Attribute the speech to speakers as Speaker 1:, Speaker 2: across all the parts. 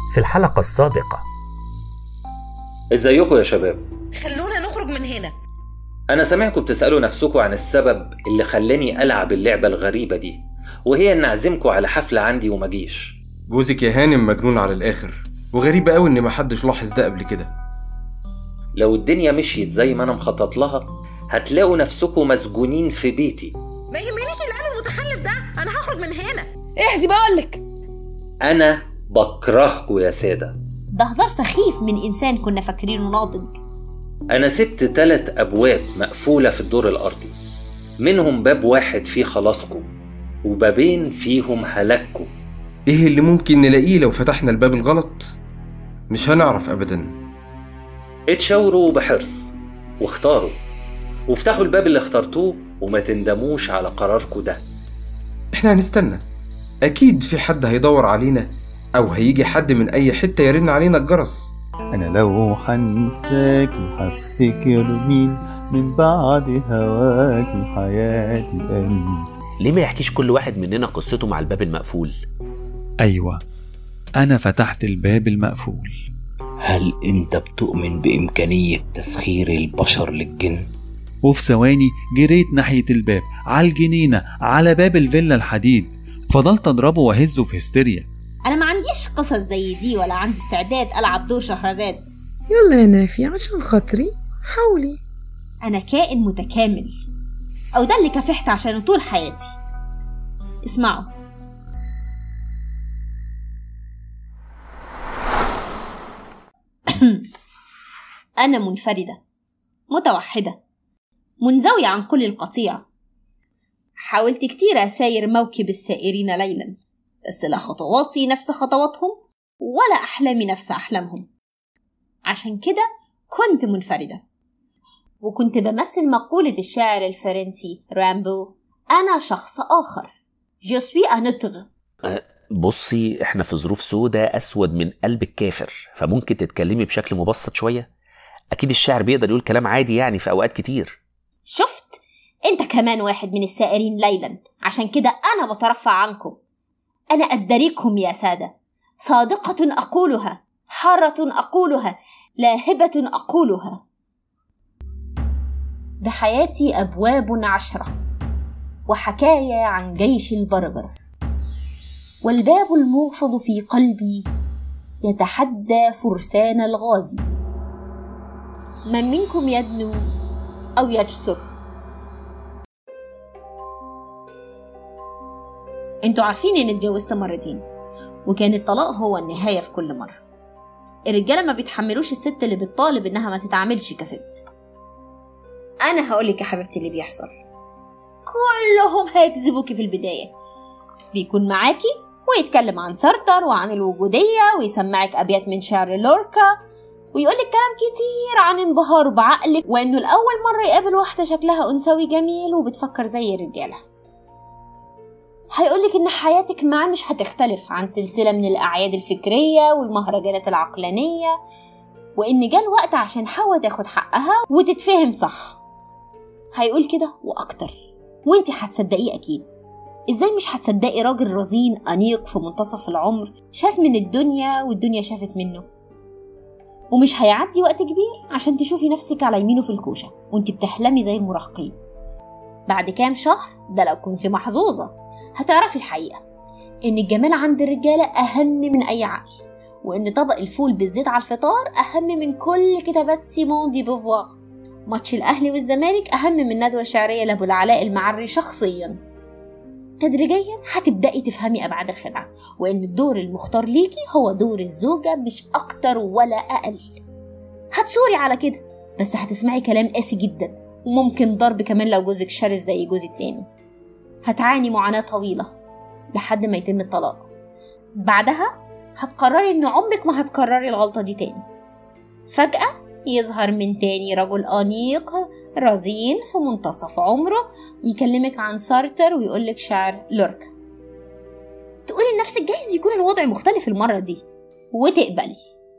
Speaker 1: في الحلقة السابقة
Speaker 2: ازيكم يا شباب
Speaker 3: خلونا نخرج من هنا
Speaker 2: انا سامعكم بتسالوا نفسكم عن السبب اللي خلاني العب اللعبه الغريبه دي وهي ان اعزمكم على حفله عندي ومجيش
Speaker 4: جوزك يا هانم مجنون على الآخر وغريبة قوي إن محدش لاحظ ده قبل كده
Speaker 2: لو الدنيا مشيت زي ما انا مخطط لها هتلاقوا نفسكم مسجونين في بيتي
Speaker 3: ما يهمنيش العيال المتخلف ده انا هخرج من هنا
Speaker 5: اهدي بقولك
Speaker 2: انا بكرهكم يا ساده
Speaker 6: ده هزار سخيف من إنسان كنا فاكرينه ناضج
Speaker 2: انا سبت تلات ابواب مقفوله في الدور الارضي منهم باب واحد فيه خلاصكم وبابين فيهم هلاككم
Speaker 4: إيه اللي ممكن نلاقيه لو فتحنا الباب الغلط؟ مش هنعرف أبدا
Speaker 2: اتشاوروا بحرص واختاروا وافتحوا الباب اللي اخترتوه وما تندموش على قراركم ده
Speaker 4: إحنا هنستنى أكيد في حد هيدور علينا أو هيجي حد من أي حتة يرن علينا الجرس
Speaker 7: أنا لو حنساكي هفتكر مين من بعد هواكي حياتي أمين
Speaker 8: ليه ما يحكيش كل واحد مننا قصته مع الباب المقفول
Speaker 9: أيوة أنا فتحت الباب المقفول
Speaker 10: هل انت بتؤمن بامكانيه تسخير البشر للجن
Speaker 9: وفي ثواني جريت ناحية الباب على الجنينة على باب الفيلا الحديد فضلت أضربه وأهزه في هستيريا
Speaker 6: أنا ما عنديش قصص زي دي ولا عندي استعداد ألعب دور شهرزاد
Speaker 5: يلا يا نافي عشان خاطري حاولي
Speaker 6: أنا كائن متكامل أو ده اللي كافحت عشانه طول حياتي اسمعوا أنا منفردة متوحدة منزوية عن كل القطيع حاولت كتير أساير موكب السائرين ليلا بس لا خطواتي نفس خطواتهم ولا أحلامي نفس أحلامهم عشان كده كنت منفردة وكنت بمثل مقولة الشاعر الفرنسي رامبو أنا شخص آخر Je suis un autre
Speaker 8: بصي احنا في ظروف سودة اسود من قلب الكافر فممكن تتكلمي بشكل مبسط شوية اكيد الشاعر بيقدر يقول كلام عادي يعني في اوقات كتير
Speaker 6: شفت انت كمان واحد من السائرين ليلا عشان كده انا بترفع عنكم انا ازدريكم يا ساده صادقه اقولها حاره اقولها لاهبه اقولها بحياتي ابواب عشره وحكايا عن جيش البربر والباب الموصد في قلبي يتحدى فرسان الغازي من منكم يدنو او يجسر انتوا عارفين اني اتجوزت مرتين وكان الطلاق هو النهاية في كل مرة الرجالة ما بيتحملوش الست اللي بتطالب انها ما تتعاملش كست انا هقولك يا حبيبتي اللي بيحصل كلهم هيكذبوكي في البداية بيكون معاكي ويتكلم عن سارتر وعن الوجودية ويسمعك أبيات من شعر لوركا ويقولك كلام كتير عن انبهاره بعقلك وإنه لأول مرة يقابل واحدة شكلها أنثوي جميل وبتفكر زي الرجالة هيقولك إن حياتك معاه مش هتختلف عن سلسلة من الأعياد الفكرية والمهرجانات العقلانية وإن جه الوقت عشان حواء تاخد حقها وتتفهم صح هيقول كده وأكتر وإنتي هتصدقيه أكيد إزاي مش هتصدقي راجل رزين أنيق في منتصف العمر شاف من الدنيا والدنيا شافت منه ومش هيعدي وقت كبير عشان تشوفي نفسك على يمينه في الكوشة وانت بتحلمي زي المراهقين بعد كام شهر ده لو كنت محظوظة هتعرفي الحقيقة إن الجمال عند الرجالة أهم من أي عقل وإن طبق الفول بالزيت على الفطار أهم من كل كتابات سيمون دي بوفوار ماتش الأهلي والزمالك أهم من ندوة شعرية لأبو العلاء المعري شخصيا تدريجيا هتبدأي تفهمي أبعاد الخدعة وإن الدور المختار ليكي هو دور الزوجة مش أكتر ولا أقل هتثوري على كده بس هتسمعي كلام قاسي جدا وممكن ضرب كمان لو جوزك شرس زي جوزي التاني هتعاني معاناة طويلة لحد ما يتم الطلاق بعدها هتقرري إن عمرك ما هتكرري الغلطة دي تاني فجأة يظهر من تاني رجل أنيق رزين في منتصف عمره يكلمك عن سارتر ويقولك شعر لوركا تقولي لنفسك جايز يكون الوضع مختلف المرة دي وتقبلي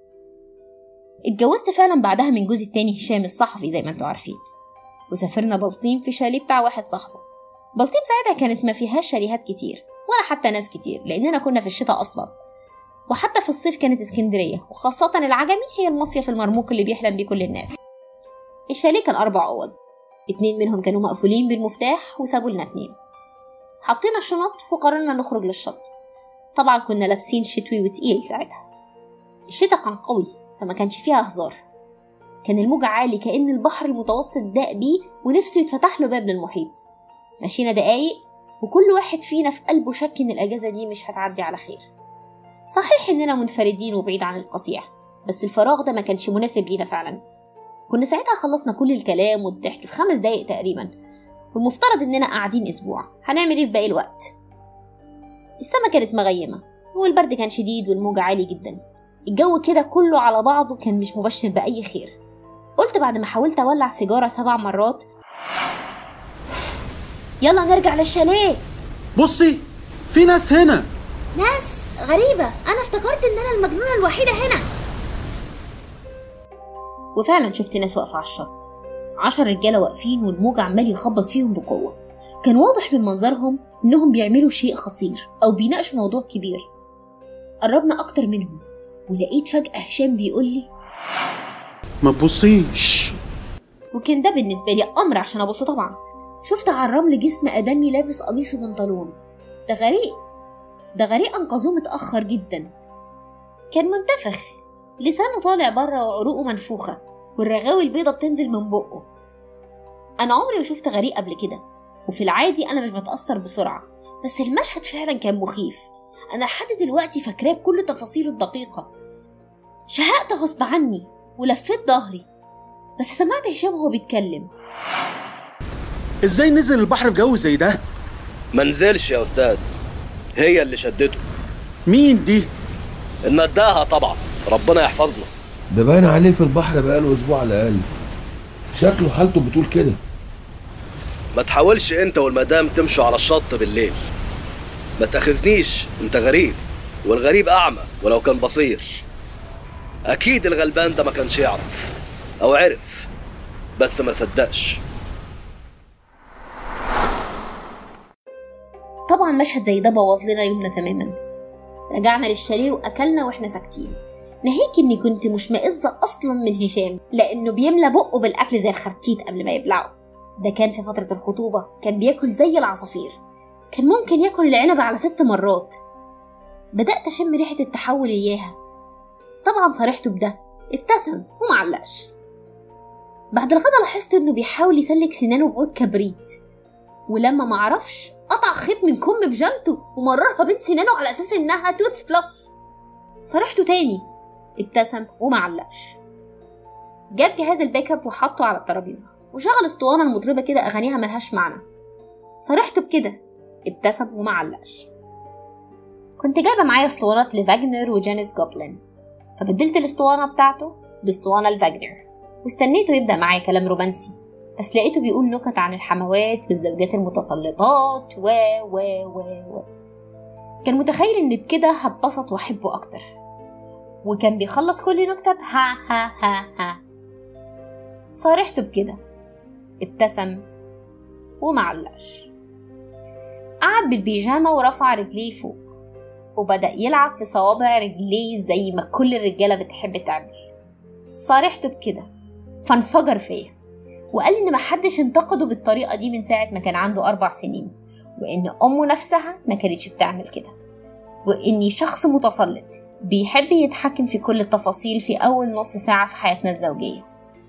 Speaker 6: اتجوزت فعلا بعدها من جوزي التاني هشام الصحفي زي ما انتوا عارفين وسافرنا بلطيم في شاليه بتاع واحد صاحبه بلطيم ساعتها كانت ما فيهاش شاليهات كتير ولا حتى ناس كتير لأننا كنا في الشتاء أصلا وحتى في الصيف كانت اسكندرية وخاصة العجمي هي المصيف المرموق اللي بيحلم بيه كل الناس الشاليه كان أربع أوض اتنين منهم كانوا مقفولين بالمفتاح وسابوا لنا اتنين حطينا الشنط وقررنا نخرج للشط طبعا كنا لابسين شتوي وتقيل ساعتها الشتا كان قوي فما كانش فيها هزار كان الموج عالي كأن البحر المتوسط داق بيه ونفسه يتفتح له باب للمحيط مشينا دقايق وكل واحد فينا في قلبه شك إن الأجازة دي مش هتعدي على خير صحيح إننا منفردين وبعيد عن القطيع بس الفراغ ده ما كانش مناسب لينا فعلا كنا ساعتها خلصنا كل الكلام والضحك في خمس دقايق تقريبا والمفترض إننا قاعدين أسبوع هنعمل إيه في باقي الوقت السما كانت مغيمة والبرد كان شديد والموج عالي جدا الجو كده كله على بعضه كان مش مبشر بأي خير قلت بعد ما حاولت أولع سيجارة سبع مرات يلا نرجع للشاليه
Speaker 1: بصي في ناس هنا
Speaker 6: ناس غريبة أنا افتكرت إن أنا المجنونة الوحيدة هنا وفعلا شفت ناس واقفة على الشط عشر رجالة واقفين والموج عمال يخبط فيهم بقوة كان واضح من منظرهم إنهم بيعملوا شيء خطير أو بيناقشوا موضوع كبير قربنا أكتر منهم ولقيت فجأة هشام بيقول لي
Speaker 1: ما تبصيش
Speaker 6: وكان ده بالنسبة لي أمر عشان أبص طبعا شفت على الرمل جسم آدمي لابس قميص وبنطلون ده غريق ده غريق أنقذوه متأخر جدا كان منتفخ لسانه طالع بره وعروقه منفوخة والرغاوي البيضة بتنزل من بقه أنا عمري ما شفت غريق قبل كده وفي العادي أنا مش بتأثر بسرعة بس المشهد فعلا كان مخيف أنا لحد دلوقتي فاكراه بكل تفاصيله الدقيقة شهقت غصب عني ولفيت ظهري بس سمعت هشام وهو بيتكلم
Speaker 1: ازاي نزل البحر في جو زي ده
Speaker 11: منزلش يا استاذ هي اللي شدته
Speaker 1: مين دي
Speaker 11: النداهة طبعا ربنا يحفظنا
Speaker 12: ده باين عليه في البحر بقاله اسبوع على الاقل شكله حالته بتقول كده
Speaker 11: ما تحاولش انت والمدام تمشوا على الشط بالليل ما تاخذنيش انت غريب والغريب اعمى ولو كان بصير اكيد الغلبان ده ما كانش يعرف او عرف بس ما صدقش
Speaker 6: طبعا مشهد زي ده بوظ لنا يومنا تماما رجعنا للشاليه واكلنا واحنا ساكتين ناهيك اني كنت مشمئزه اصلا من هشام لانه بيملى بقه بالاكل زي الخرتيت قبل ما يبلعه ده كان في فتره الخطوبه كان بياكل زي العصافير كان ممكن ياكل العنب على ست مرات بدات اشم ريحه التحول اياها طبعا صارحته بده ابتسم ومعلقش بعد الغدا لاحظت انه بيحاول يسلك سنانه بعود كبريت ولما معرفش قطع خيط من كم بجامته ومررها بين سنانه على اساس انها توث فلوس صرحته تاني ابتسم ومعلقش جاب جهاز الباك اب وحطه على الترابيزه وشغل اسطوانه المطربه كده اغانيها ملهاش معنى صرحته بكده ابتسم ومعلقش كنت جايبه معايا اسطوانات لفاجنر وجانيس جوبلين فبدلت الاسطوانه بتاعته باسطوانه لفاجنر واستنيته يبدا معايا كلام رومانسي بس لقيته بيقول نكت عن الحموات والزوجات المتسلطات و و و و كان متخيل ان بكده هتبسط واحبه اكتر وكان بيخلص كل نكتة ها ها ها ها صارحته بكده ابتسم ومعلقش قعد بالبيجامة ورفع رجليه فوق وبدأ يلعب في صوابع رجليه زي ما كل الرجالة بتحب تعمل صارحته بكده فانفجر فيا وقال إن محدش انتقده بالطريقة دي من ساعة ما كان عنده أربع سنين وإن أمه نفسها ما كانتش بتعمل كده وإني شخص متسلط بيحب يتحكم في كل التفاصيل في أول نص ساعة في حياتنا الزوجية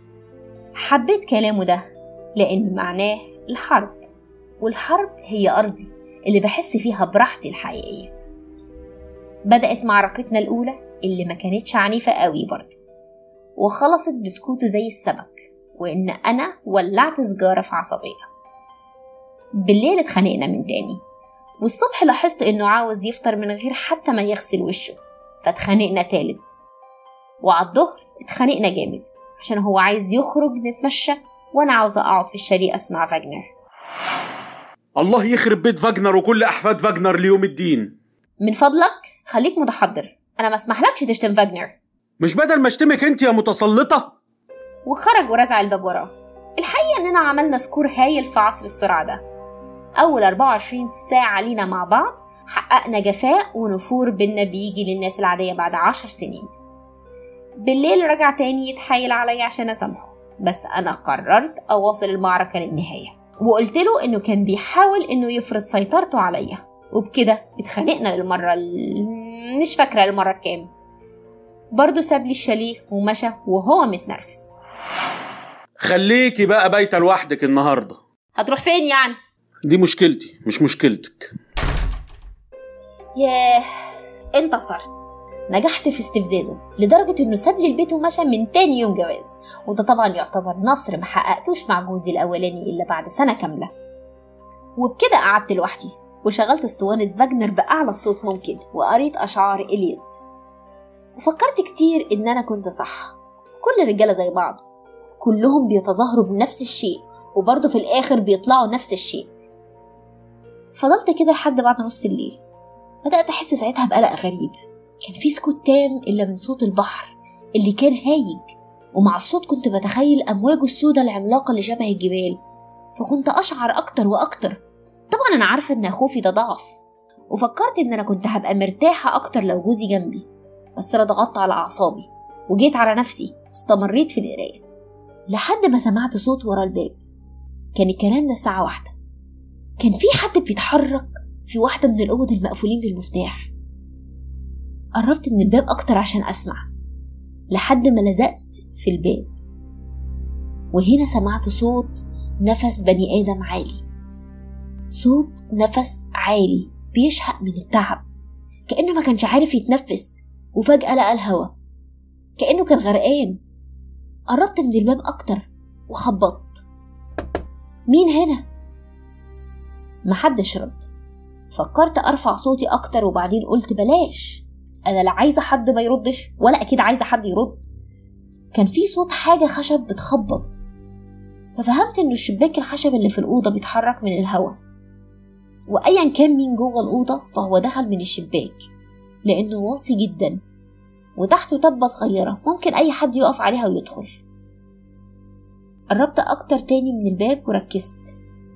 Speaker 6: حبيت كلامه ده لأن معناه الحرب والحرب هي أرضي اللي بحس فيها براحتي الحقيقية بدأت معركتنا الأولى اللي ما كانتش عنيفة قوي برضه وخلصت بسكوته زي السمك وإن أنا ولعت سجارة في عصبية بالليل اتخانقنا من تاني والصبح لاحظت إنه عاوز يفطر من غير حتى ما يغسل وشه فاتخانقنا تالت وعلى الظهر اتخانقنا جامد عشان هو عايز يخرج نتمشى وأنا عاوزة أقعد في الشارع أسمع فاجنر
Speaker 1: الله يخرب بيت فاجنر وكل احفاد فاجنر ليوم الدين
Speaker 6: من فضلك خليك متحضر أنا ما اسمحلكش تشتم فاجنر
Speaker 1: مش بدل ما اشتمك انت يا متسلطه
Speaker 6: وخرج ورزع الباب وراه الحقيقة إننا عملنا سكور هايل في عصر السرعة ده أول 24 ساعة لينا مع بعض حققنا جفاء ونفور بينا بيجي للناس العادية بعد عشر سنين بالليل رجع تاني يتحايل عليا عشان أسامحه بس أنا قررت أواصل المعركة للنهاية وقلت له إنه كان بيحاول إنه يفرض سيطرته عليا وبكده اتخانقنا للمرة ال... مش فاكرة المرة الكام برضه ساب لي الشاليه ومشى وهو متنرفز
Speaker 1: خليكي بقى بايته لوحدك النهارده
Speaker 6: هتروح فين يعني؟
Speaker 1: دي مشكلتي مش مشكلتك
Speaker 6: ياه انتصرت نجحت في استفزازه لدرجة انه ساب لي البيت ومشى من تاني يوم جواز وده طبعا يعتبر نصر ما حققتوش مع جوزي الاولاني الا بعد سنة كاملة وبكده قعدت لوحدي وشغلت اسطوانة فاجنر بأعلى صوت ممكن وقريت أشعار إليوت وفكرت كتير إن أنا كنت صح كل الرجالة زي بعض كلهم بيتظاهروا بنفس الشيء وبرضه في الآخر بيطلعوا نفس الشيء فضلت كده لحد بعد نص الليل بدأت أحس ساعتها بقلق غريب كان في سكوت تام إلا من صوت البحر اللي كان هايج ومع الصوت كنت بتخيل أمواجه السوداء العملاقة اللي شبه الجبال فكنت أشعر أكتر وأكتر طبعا أنا عارفة إن خوفي ده ضعف وفكرت إن أنا كنت هبقى مرتاحة أكتر لو جوزي جنبي بس أنا ضغطت على أعصابي وجيت على نفسي واستمريت في القراية لحد ما سمعت صوت ورا الباب كان الكلام ده الساعة واحدة كان في حد بيتحرك في واحدة من الأوض المقفولين بالمفتاح قربت من الباب أكتر عشان أسمع لحد ما لزقت في الباب وهنا سمعت صوت نفس بني آدم عالي صوت نفس عالي بيشهق من التعب كأنه ما كانش عارف يتنفس وفجأة لقى الهوا كأنه كان غرقان قربت من الباب أكتر وخبطت مين هنا؟ محدش رد فكرت أرفع صوتي أكتر وبعدين قلت بلاش أنا لا عايزة حد ما يردش ولا أكيد عايزة حد يرد كان في صوت حاجة خشب بتخبط ففهمت إنه الشباك الخشب اللي في الأوضة بيتحرك من الهوا وأيا كان مين جوه الأوضة فهو دخل من الشباك لأنه واطي جدا وتحته تبة صغيرة ممكن أي حد يقف عليها ويدخل قربت أكتر تاني من الباب وركزت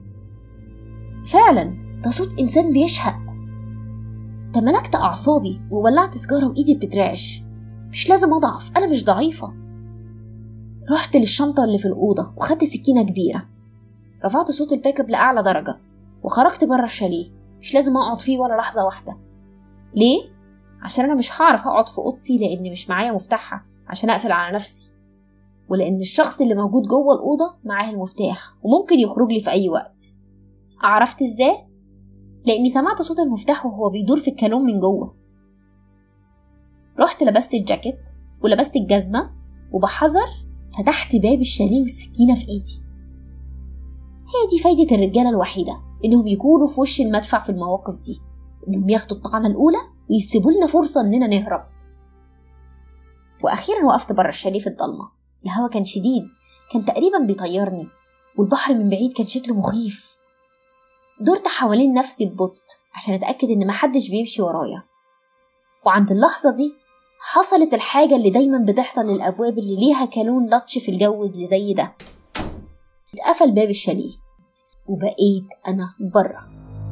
Speaker 6: فعلا ده صوت إنسان بيشهق تملكت أعصابي وولعت سجارة وإيدي بتترعش مش لازم أضعف أنا مش ضعيفة رحت للشنطة اللي في الأوضة وخدت سكينة كبيرة رفعت صوت الباك اب لأعلى درجة وخرجت بره الشاليه مش لازم أقعد فيه ولا لحظة واحدة ليه؟ عشان أنا مش هعرف أقعد في أوضتي لأن مش معايا مفتاحها عشان أقفل على نفسي ولأن الشخص اللي موجود جوه الأوضة معاه المفتاح وممكن يخرج لي في أي وقت عرفت إزاي؟ لأني سمعت صوت المفتاح وهو بيدور في الكالون من جوه رحت لبست الجاكيت ولبست الجزمة وبحذر فتحت باب الشاليه والسكينة في إيدي هي دي فايدة الرجالة الوحيدة إنهم يكونوا في وش المدفع في المواقف دي إنهم ياخدوا الطعنة الأولى ويسيبوا لنا فرصة إننا نهرب وأخيرا وقفت بره الشاليه في الضلمة الهوا كان شديد كان تقريبا بيطيرني والبحر من بعيد كان شكله مخيف دورت حوالين نفسي ببطء عشان أتأكد إن محدش بيمشي ورايا وعند اللحظة دي حصلت الحاجة اللي دايما بتحصل للأبواب اللي ليها كالون لطش في الجو اللي زي ده اتقفل باب الشاليه وبقيت أنا برا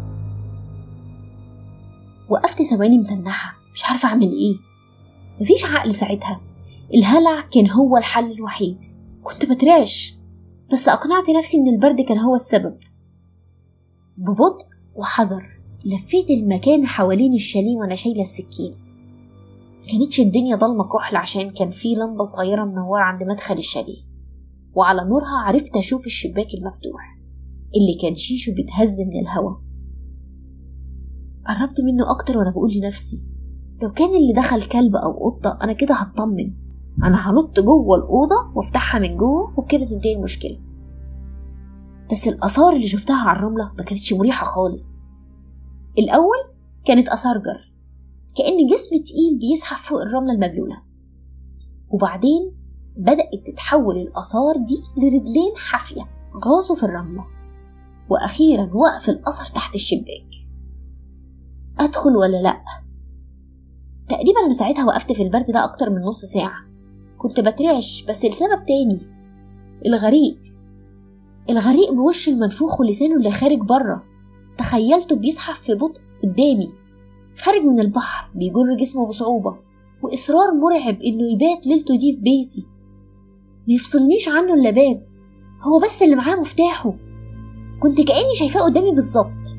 Speaker 6: وقفت ثواني متنحة مش عارفة أعمل إيه مفيش عقل ساعتها الهلع كان هو الحل الوحيد كنت بترعش بس أقنعت نفسي إن البرد كان هو السبب ببطء وحذر لفيت المكان حوالين الشاليه وأنا شايلة السكين كانتش الدنيا ضلمة كحل عشان كان في لمبة صغيرة منورة عند مدخل الشاليه وعلى نورها عرفت أشوف الشباك المفتوح اللي كان شيشه بيتهز من الهوا قربت منه أكتر وأنا بقول لنفسي لو كان اللي دخل كلب أو قطة أنا كده هطمن أنا هنط جوه الأوضة وافتحها من جوه وبكده تنتهي المشكلة بس الآثار اللي شفتها على الرملة ما كانتش مريحة خالص الأول كانت آثار جر كأن جسم تقيل بيزحف فوق الرملة المبلولة وبعدين بدأت تتحول الآثار دي لرجلين حافية غاصوا في الرملة وأخيرا وقف الأثر تحت الشباك أدخل ولا لأ؟ تقريبا أنا ساعتها وقفت في البرد ده أكتر من نص ساعة كنت بترعش بس لسبب تاني الغريق الغريق بوشه المنفوخ ولسانه اللي خارج بره تخيلته بيزحف في بطء قدامي خارج من البحر بيجر جسمه بصعوبة وإصرار مرعب إنه يبات ليلته دي في بيتي ميفصلنيش عنه إلا باب هو بس اللي معاه مفتاحه كنت كأني شايفاه قدامي بالظبط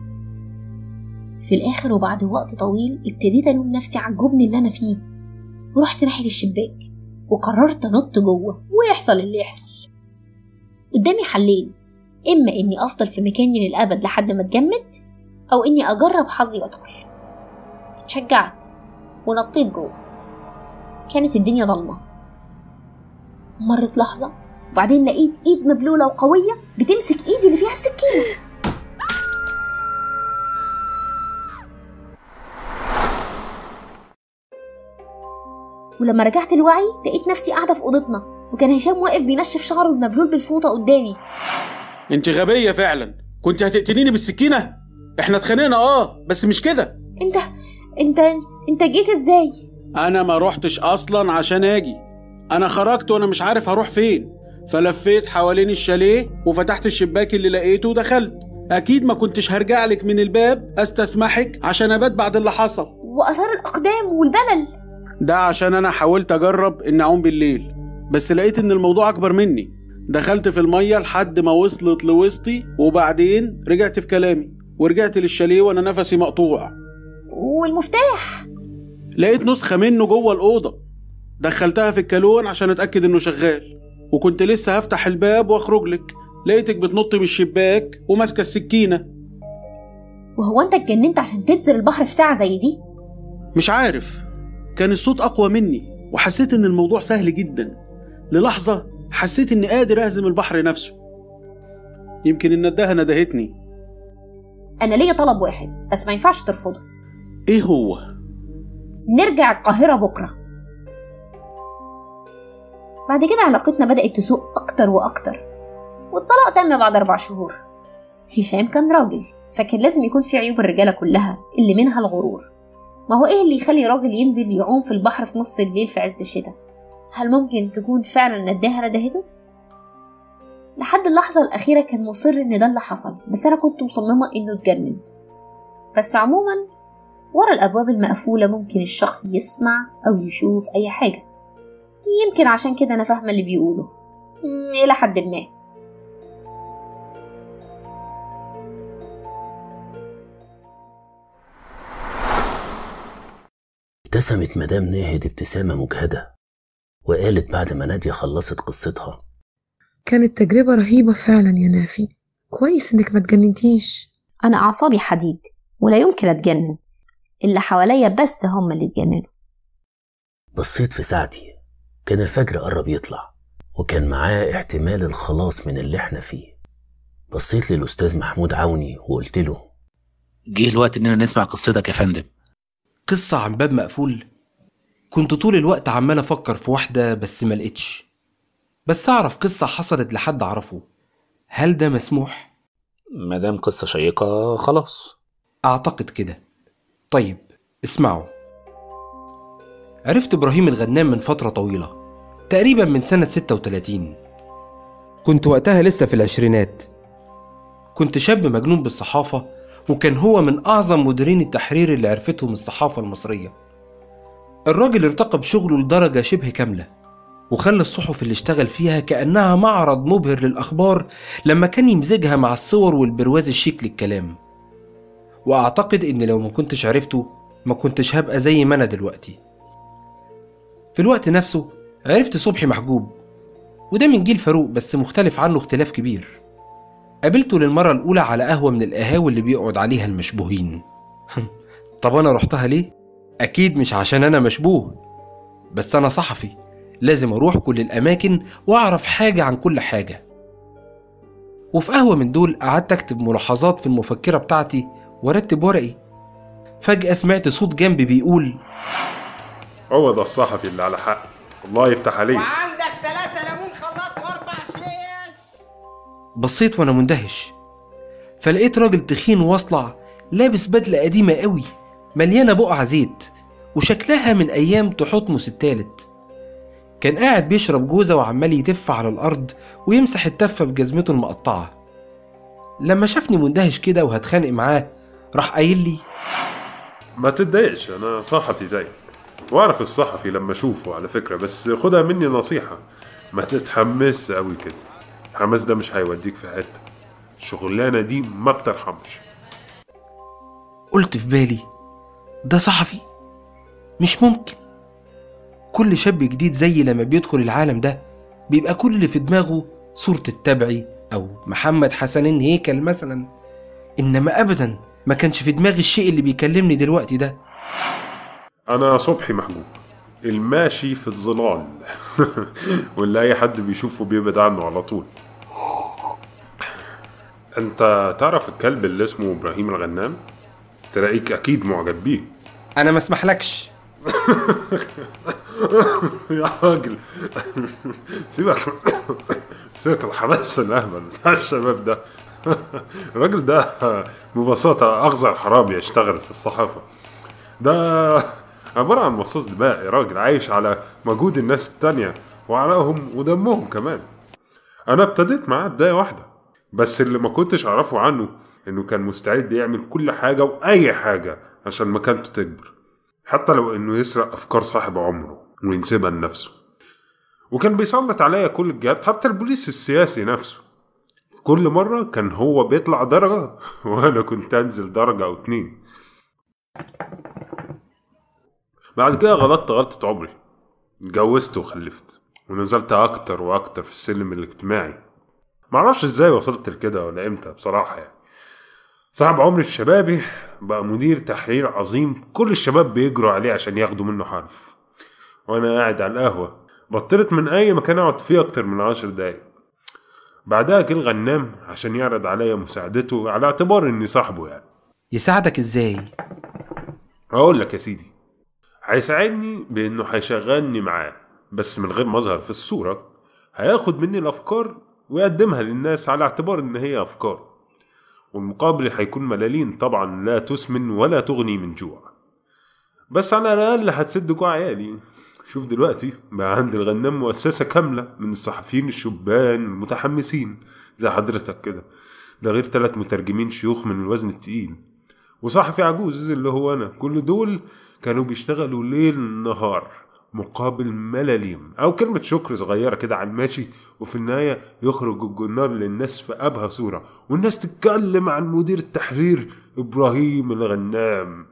Speaker 6: في الآخر وبعد وقت طويل ابتديت ألوم نفسي على الجبن اللي أنا فيه ورحت ناحية الشباك وقررت أنط جوه ويحصل اللي يحصل قدامي حلين إما إني أفضل في مكاني للأبد لحد ما أتجمد أو إني أجرب حظي وأدخل اتشجعت ونطيت جوه كانت الدنيا ضلمة مرت لحظة وبعدين لقيت إيد مبلولة وقوية بتمسك إيدي اللي فيها السكينة ولما رجعت لوعي لقيت نفسي قاعدة في أوضتنا وكان هشام واقف بينشف شعره المبلول بالفوطة قدامي
Speaker 1: انت غبية فعلا كنت هتقتليني بالسكينة احنا اتخانقنا اه بس مش كده
Speaker 6: انت انت انت جيت ازاي
Speaker 1: انا ما روحتش اصلا عشان اجي انا خرجت وانا مش عارف هروح فين فلفيت حوالين الشاليه وفتحت الشباك اللي لقيته ودخلت اكيد ما كنتش هرجع لك من الباب استسمحك عشان ابات بعد اللي حصل
Speaker 6: وآثار الأقدام والبلل
Speaker 1: ده عشان انا حاولت اجرب ان اعوم بالليل بس لقيت ان الموضوع اكبر مني دخلت في المية لحد ما وصلت لوسطي وبعدين رجعت في كلامي ورجعت للشاليه وانا نفسي مقطوع
Speaker 6: والمفتاح
Speaker 1: لقيت نسخة منه جوه الأوضة دخلتها في الكالون عشان أتأكد إنه شغال وكنت لسه هفتح الباب وأخرج لك لقيتك بتنط من الشباك وماسكة السكينة
Speaker 6: وهو انت اتجننت عشان تنزل البحر في ساعة زي دي
Speaker 1: مش عارف كان الصوت أقوى مني وحسيت إن الموضوع سهل جدا للحظة حسيت إني قادر أهزم البحر نفسه يمكن النداهة ندهتني
Speaker 6: أنا ليا طلب واحد بس ما ينفعش ترفضه
Speaker 1: إيه هو؟
Speaker 6: نرجع القاهرة بكرة بعد كده علاقتنا بدأت تسوء أكتر وأكتر والطلاق تم بعد أربع شهور هشام كان راجل فكان لازم يكون في عيوب الرجالة كلها اللي منها الغرور ما هو إيه اللي يخلي راجل ينزل يعوم في البحر في نص الليل في عز الشتاء هل ممكن تكون فعلا نداها ندهته؟ لحد اللحظة الأخيرة كان مصر إن ده اللي حصل بس أنا كنت مصممة إنه اتجنن بس عموما ورا الأبواب المقفولة ممكن الشخص يسمع أو يشوف أي حاجة يمكن عشان كده أنا فاهمة اللي بيقوله مم، إلى حد ما
Speaker 13: ابتسمت مدام ناهد ابتسامة مجهدة وقالت بعد ما نادية خلصت قصتها
Speaker 5: كانت تجربة رهيبة فعلا يا نافي كويس انك ما تجننتيش
Speaker 6: أنا أعصابي حديد ولا يمكن أتجنن اللي حواليا بس هم اللي اتجننوا
Speaker 13: بصيت في ساعتي كان الفجر قرب يطلع وكان معاه احتمال الخلاص من اللي احنا فيه بصيت للأستاذ محمود عوني وقلت له
Speaker 10: جه الوقت اننا نسمع قصتك يا فندم
Speaker 4: قصة عن باب مقفول كنت طول الوقت عمال أفكر في واحدة بس ما لقيتش بس أعرف قصة حصلت لحد أعرفه هل ده مسموح؟
Speaker 8: مادام قصة شيقة خلاص
Speaker 4: أعتقد كده طيب اسمعوا عرفت إبراهيم الغنام من فترة طويلة تقريبا من سنة 36 كنت وقتها لسه في العشرينات كنت شاب مجنون بالصحافة وكان هو من أعظم مديرين التحرير اللي عرفتهم الصحافة المصرية الراجل ارتقى بشغله لدرجة شبه كاملة وخلى الصحف اللي اشتغل فيها كأنها معرض مبهر للأخبار لما كان يمزجها مع الصور والبرواز الشيك للكلام وأعتقد إن لو ما كنتش عرفته ما كنتش هبقى زي ما أنا دلوقتي في الوقت نفسه عرفت صبحي محجوب وده من جيل فاروق بس مختلف عنه اختلاف كبير قابلته للمرة الأولى على قهوة من القهاوي اللي بيقعد عليها المشبوهين طب أنا رحتها ليه؟ أكيد مش عشان أنا مشبوه بس أنا صحفي لازم أروح كل الأماكن وأعرف حاجة عن كل حاجة وفي قهوة من دول قعدت أكتب ملاحظات في المفكرة بتاعتي وأرتب ورقي فجأة سمعت صوت جنبي بيقول
Speaker 14: هو ده الصحفي اللي على حق الله يفتح عليك
Speaker 15: وعندك ثلاثة ليمون خلاط واربع شيش
Speaker 4: بصيت وانا مندهش فلقيت راجل تخين واصلع لابس بدلة قديمة قوي مليانة بقع زيت وشكلها من أيام تحتمس التالت كان قاعد بيشرب جوزة وعمال يتف على الأرض ويمسح التفة بجزمته المقطعة لما شافني مندهش كده وهتخانق معاه راح قايل لي
Speaker 14: ما تتضايقش انا صحفي زيك واعرف الصحفي لما اشوفه على فكره بس خدها مني نصيحه ما تتحمس قوي كده الحماس ده مش هيوديك في حته الشغلانه دي ما بترحمش
Speaker 4: قلت في بالي ده صحفي مش ممكن كل شاب جديد زي لما بيدخل العالم ده بيبقى كل اللي في دماغه صورة التبعي أو محمد حسنين هيكل مثلا إنما أبدا ما كانش في دماغي الشيء اللي بيكلمني دلوقتي ده
Speaker 14: انا صبحي محبوب الماشي في الظلال واللي اي حد بيشوفه بيبعد عنه على طول انت تعرف الكلب اللي اسمه ابراهيم الغنام تلاقيك اكيد معجب بيه
Speaker 4: أنا ما اسمحلكش
Speaker 14: يا راجل سيبك سيبك الحماس الاهبل بتاع الشباب ده الراجل ده ببساطة أخزر حرامي يشتغل في الصحافة ده عبارة عن مصاص دماء يا راجل عايش على مجهود الناس التانية وعرقهم ودمهم كمان أنا ابتديت معاه بداية واحدة بس اللي ما كنتش أعرفه عنه إنه كان مستعد يعمل كل حاجة وأي حاجة عشان مكانته تكبر حتى لو إنه يسرق أفكار صاحب عمره وينسبها لنفسه وكان بيسلط عليا كل الجهات حتى البوليس السياسي نفسه في كل مرة كان هو بيطلع درجة وأنا كنت أنزل درجة أو اتنين بعد كده غلطت غلطة عمري اتجوزت وخلفت ونزلت أكتر وأكتر في السلم الاجتماعي معرفش ازاي وصلت لكده ولا امتى بصراحة يعني صاحب عمري الشبابي بقى مدير تحرير عظيم كل الشباب بيجروا عليه عشان ياخدوا منه حرف وانا قاعد على القهوة بطلت من اي مكان اقعد فيه اكتر من عشر دقايق بعدها جه الغنام عشان يعرض عليا مساعدته على اعتبار اني صاحبه يعني
Speaker 4: يساعدك إزاي؟
Speaker 14: اقول لك يا سيدي هيساعدني بانه هيشغلني معاه بس من غير ما اظهر في الصورة هياخد مني الافكار ويقدمها للناس على اعتبار ان هي افكار والمقابل هيكون ملالين طبعا لا تسمن ولا تغني من جوع بس على الاقل هتسد جوع عيالي شوف دلوقتي بقى عند الغنام مؤسسة كاملة من الصحفيين الشبان المتحمسين زي حضرتك كده ده غير ثلاث مترجمين شيوخ من الوزن التقيل وصحفي عجوز اللي هو أنا كل دول كانوا بيشتغلوا ليل نهار مقابل ملاليم أو كلمة شكر صغيرة كده على الماشي وفي النهاية يخرج الجنار للناس في أبهى صورة والناس تتكلم عن مدير التحرير إبراهيم الغنام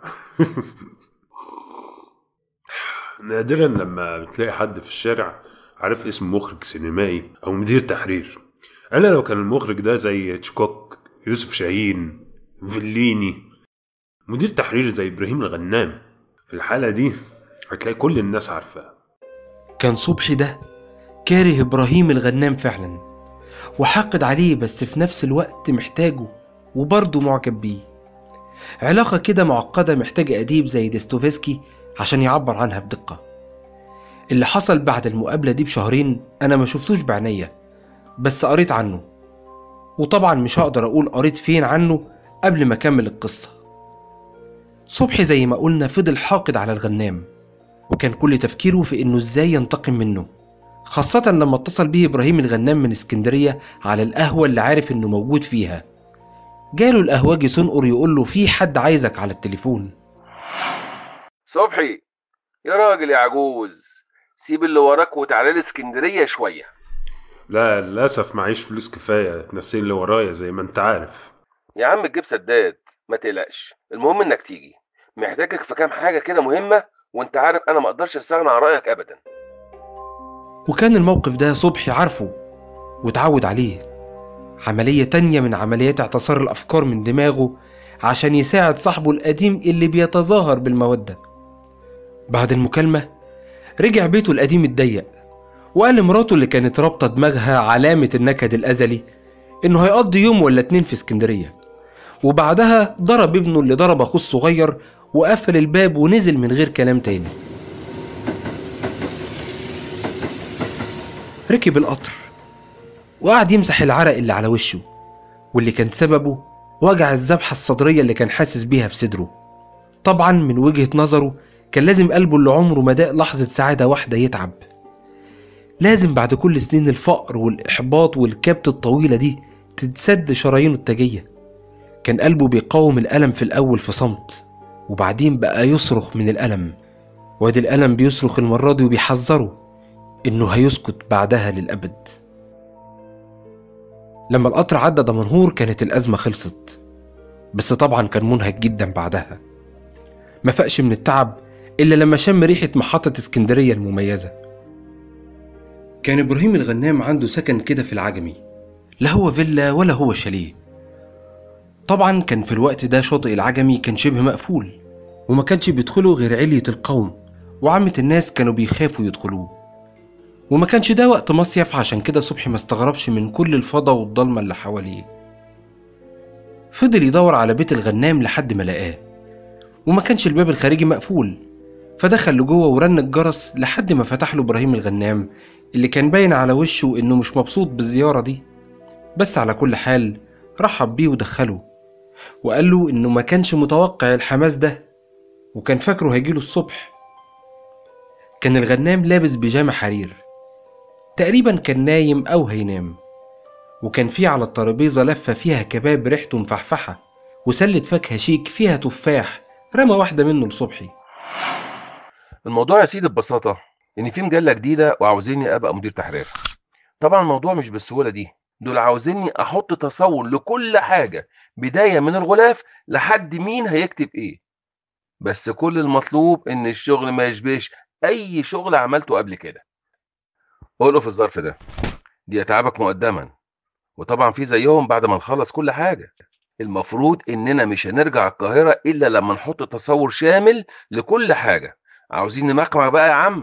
Speaker 14: نادرا لما بتلاقي حد في الشارع عارف اسم مخرج سينمائي او مدير تحرير انا لو كان المخرج ده زي تشكوك يوسف شاهين فيليني مدير تحرير زي ابراهيم الغنام في الحالة دي هتلاقي كل الناس عارفاه
Speaker 4: كان صبحي ده كاره إبراهيم الغنام فعلا وحاقد عليه بس في نفس الوقت محتاجه وبرضه معجب بيه علاقة كده معقدة محتاجة أديب زي ديستوفسكي عشان يعبر عنها بدقة اللي حصل بعد المقابلة دي بشهرين أنا ما شفتوش بعينيا بس قريت عنه وطبعا مش هقدر أقول قريت فين عنه قبل ما أكمل القصة صبحي زي ما قلنا فضل حاقد على الغنام وكان كل تفكيره في إنه إزاي ينتقم منه خاصة لما اتصل به إبراهيم الغنام من اسكندرية على القهوة اللي عارف إنه موجود فيها جاله القهوجي سنقر يقول له في حد عايزك على التليفون
Speaker 16: صبحي يا راجل يا عجوز سيب اللي وراك وتعالى لي اسكندريه شويه
Speaker 14: لا للأسف معيش فلوس كفاية تنسي اللي ورايا زي ما انت عارف
Speaker 16: يا عم تجيب سداد ما تقلقش المهم انك تيجي محتاجك في كام حاجه كده مهمه وانت عارف انا ما اقدرش استغنى عن رايك ابدا
Speaker 4: وكان الموقف ده صبحي عارفه واتعود عليه عملية تانية من عمليات اعتصار الأفكار من دماغه عشان يساعد صاحبه القديم اللي بيتظاهر بالمودة بعد المكالمة رجع بيته القديم الضيق وقال لمراته اللي كانت رابطة دماغها علامة النكد الأزلي إنه هيقضي يوم ولا اتنين في اسكندرية وبعدها ضرب ابنه اللي ضرب أخوه الصغير وقفل الباب ونزل من غير كلام تاني ركب القطر وقعد يمسح العرق اللي على وشه واللي كان سببه وجع الذبحة الصدرية اللي كان حاسس بيها في صدره طبعا من وجهة نظره كان لازم قلبه اللي عمره ما داق لحظة سعادة واحدة يتعب لازم بعد كل سنين الفقر والإحباط والكبت الطويلة دي تتسد شرايينه التاجية كان قلبه بيقاوم الألم في الأول في صمت وبعدين بقى يصرخ من الألم وادي الألم بيصرخ المرة دي وبيحذره إنه هيسكت بعدها للأبد لما القطر عدى دمنهور كانت الأزمة خلصت بس طبعا كان منهك جدا بعدها ما فاقش من التعب إلا لما شم ريحة محطة اسكندرية المميزة كان إبراهيم الغنام عنده سكن كده في العجمي لا هو فيلا ولا هو شاليه طبعا كان في الوقت ده شاطئ العجمي كان شبه مقفول وما كانش بيدخله غير علية القوم وعامة الناس كانوا بيخافوا يدخلوه وما كانش ده وقت مصيف عشان كده صبحي ما استغربش من كل الفضا والضلمة اللي حواليه فضل يدور على بيت الغنام لحد ما لقاه وما كانش الباب الخارجي مقفول فدخل لجوه ورن الجرس لحد ما فتح له ابراهيم الغنام اللي كان باين على وشه انه مش مبسوط بالزيارة دي بس على كل حال رحب بيه ودخله وقال له انه ما كانش متوقع الحماس ده وكان فاكره هيجيله الصبح كان الغنام لابس بيجامة حرير تقريبا كان نايم أو هينام وكان في على الترابيزة لفة فيها كباب ريحته مفحفحة وسلة فاكهة شيك فيها تفاح رمى واحدة منه لصبحي
Speaker 17: الموضوع يا سيدي ببساطة إن في مجلة جديدة وعاوزيني أبقى مدير تحرير طبعا الموضوع مش بالسهولة دي دول عاوزيني أحط تصور لكل حاجة بداية من الغلاف لحد مين هيكتب إيه بس كل المطلوب إن الشغل ما يشبهش أي شغل عملته قبل كده قوله في الظرف ده دي أتعابك مقدما وطبعا في زيهم بعد ما نخلص كل حاجة المفروض إننا مش هنرجع القاهرة إلا لما نحط تصور شامل لكل حاجة عاوزين نمقمع بقى يا عم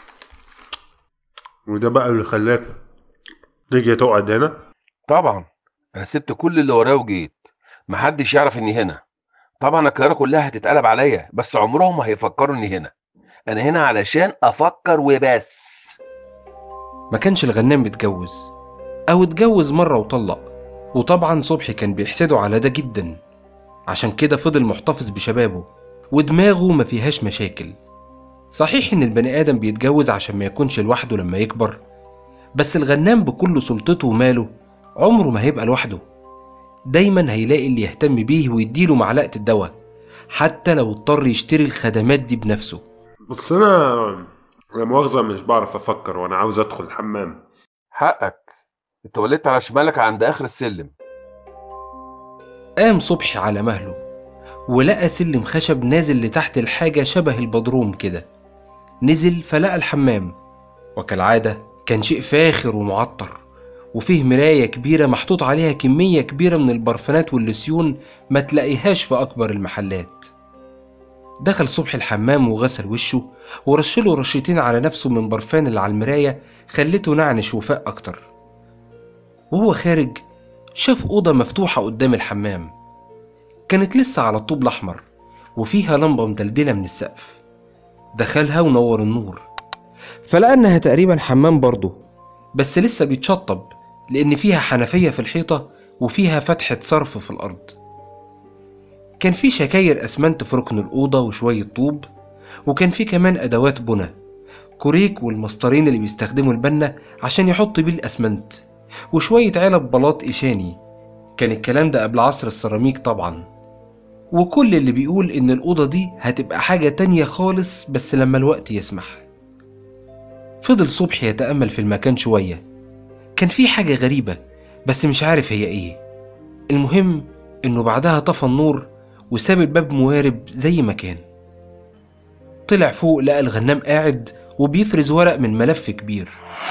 Speaker 14: وده بقى اللي خلاك تيجي تقعد هنا
Speaker 17: طبعا انا سبت كل اللي ورايا وجيت محدش يعرف اني هنا طبعا القاهره كلها هتتقلب عليا بس عمرهم ما هيفكروا اني هنا انا هنا علشان افكر وبس
Speaker 4: ما كانش الغنام متجوز أو اتجوز مرة وطلق وطبعا صبحي كان بيحسده على ده جدا عشان كده فضل محتفظ بشبابه ودماغه ما فيهاش مشاكل صحيح إن البني آدم بيتجوز عشان ما يكونش لوحده لما يكبر بس الغنام بكل سلطته وماله عمره ما هيبقى لوحده دايما هيلاقي اللي يهتم بيه ويديله معلقة الدواء حتى لو اضطر يشتري الخدمات دي بنفسه
Speaker 14: بس انا لا مؤاخذة مش بعرف افكر وانا عاوز ادخل الحمام
Speaker 17: حقك اتولدت على شمالك عند اخر السلم
Speaker 4: قام صبحي على مهله ولقى سلم خشب نازل لتحت الحاجة شبه البدروم كده نزل فلقى الحمام وكالعادة كان شيء فاخر ومعطر وفيه مراية كبيرة محطوط عليها كمية كبيرة من البرفانات واللسيون ما تلاقيهاش في أكبر المحلات دخل صبحي الحمام وغسل وشه ورشله رشتين على نفسه من برفان اللي على المراية خلته نعنش وفاق أكتر وهو خارج شاف أوضة مفتوحة قدام الحمام كانت لسه على الطوب الأحمر وفيها لمبة مدلدلة من السقف دخلها ونور النور فلقى إنها تقريبا حمام برضه بس لسه بيتشطب لأن فيها حنفية في الحيطة وفيها فتحة صرف في الأرض كان في شكاير أسمنت في ركن الأوضة وشوية طوب وكان في كمان أدوات بنا كوريك والمسطرين اللي بيستخدموا البنا عشان يحط بيه الأسمنت وشوية علب بلاط إيشاني كان الكلام ده قبل عصر السيراميك طبعا وكل اللي بيقول إن الأوضة دي هتبقى حاجة تانية خالص بس لما الوقت يسمح فضل صبحي يتأمل في المكان شوية كان في حاجة غريبة بس مش عارف هي ايه المهم انه بعدها طفى النور وساب الباب موارب زي ما كان طلع فوق لقى الغنام قاعد وبيفرز ورق من ملف كبير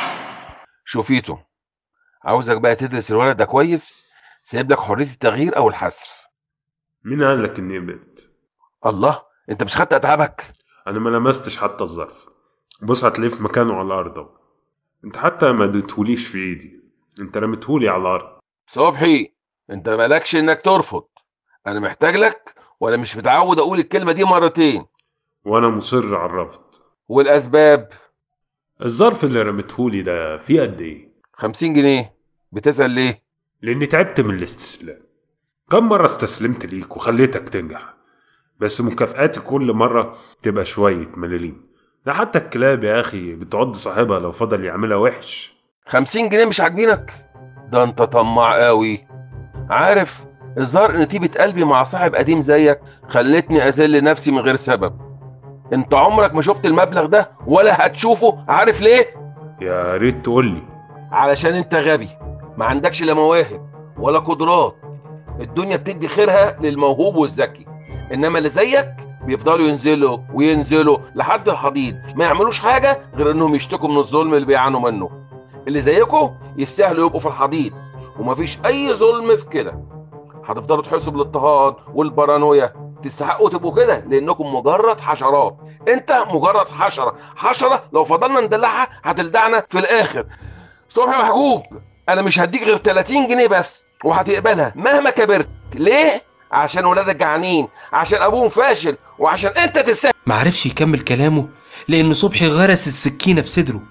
Speaker 17: شوفيته عاوزك بقى تدرس الورق ده كويس سايب لك حريه التغيير او الحذف
Speaker 14: مين قال لك اني قبلت
Speaker 17: الله انت مش خدت اتعابك
Speaker 14: انا ما لمستش حتى الظرف بص هتلاقيه في مكانه على الارض اهو انت حتى ما اديتهوليش في ايدي انت رميتهولي على الارض
Speaker 17: صبحي انت مالكش انك ترفض انا محتاج لك وانا مش متعود اقول الكلمه دي مرتين
Speaker 14: وانا مصر على الرفض
Speaker 17: والاسباب
Speaker 14: الظرف اللي رميتهولي ده فيه قد ايه
Speaker 17: 50 جنيه بتسال ليه
Speaker 14: لاني تعبت من الاستسلام كم مرة استسلمت ليك وخليتك تنجح بس مكافآتي كل مرة تبقى شوية ملاليم ده حتى الكلاب يا أخي بتعض صاحبها لو فضل يعملها وحش
Speaker 17: 50 جنيه مش عاجبينك ده انت طماع قوي عارف الظاهر ان طيبة قلبي مع صاحب قديم زيك خلتني اذل نفسي من غير سبب انت عمرك ما شفت المبلغ ده ولا هتشوفه عارف ليه
Speaker 14: يا ريت تقول لي
Speaker 17: علشان انت غبي ما عندكش لا مواهب ولا قدرات الدنيا بتدي خيرها للموهوب والذكي انما اللي زيك بيفضلوا ينزلوا وينزلوا لحد الحضيض ما يعملوش حاجه غير انهم يشتكوا من الظلم اللي بيعانوا منه اللي زيكم يستاهلوا يبقوا في الحضيض ومفيش اي ظلم في كده هتفضلوا تحسوا بالاضطهاد والبارانويا تستحقوا تبقوا كده لانكم مجرد حشرات انت مجرد حشره حشره لو فضلنا ندلعها هتلدعنا في الاخر صبحي محجوب انا مش هديك غير 30 جنيه بس وهتقبلها مهما كبرت ليه عشان ولادك جعانين عشان ابوهم فاشل وعشان انت تستاهل
Speaker 4: معرفش يكمل كلامه لأن صبحي غرس السكينة في صدره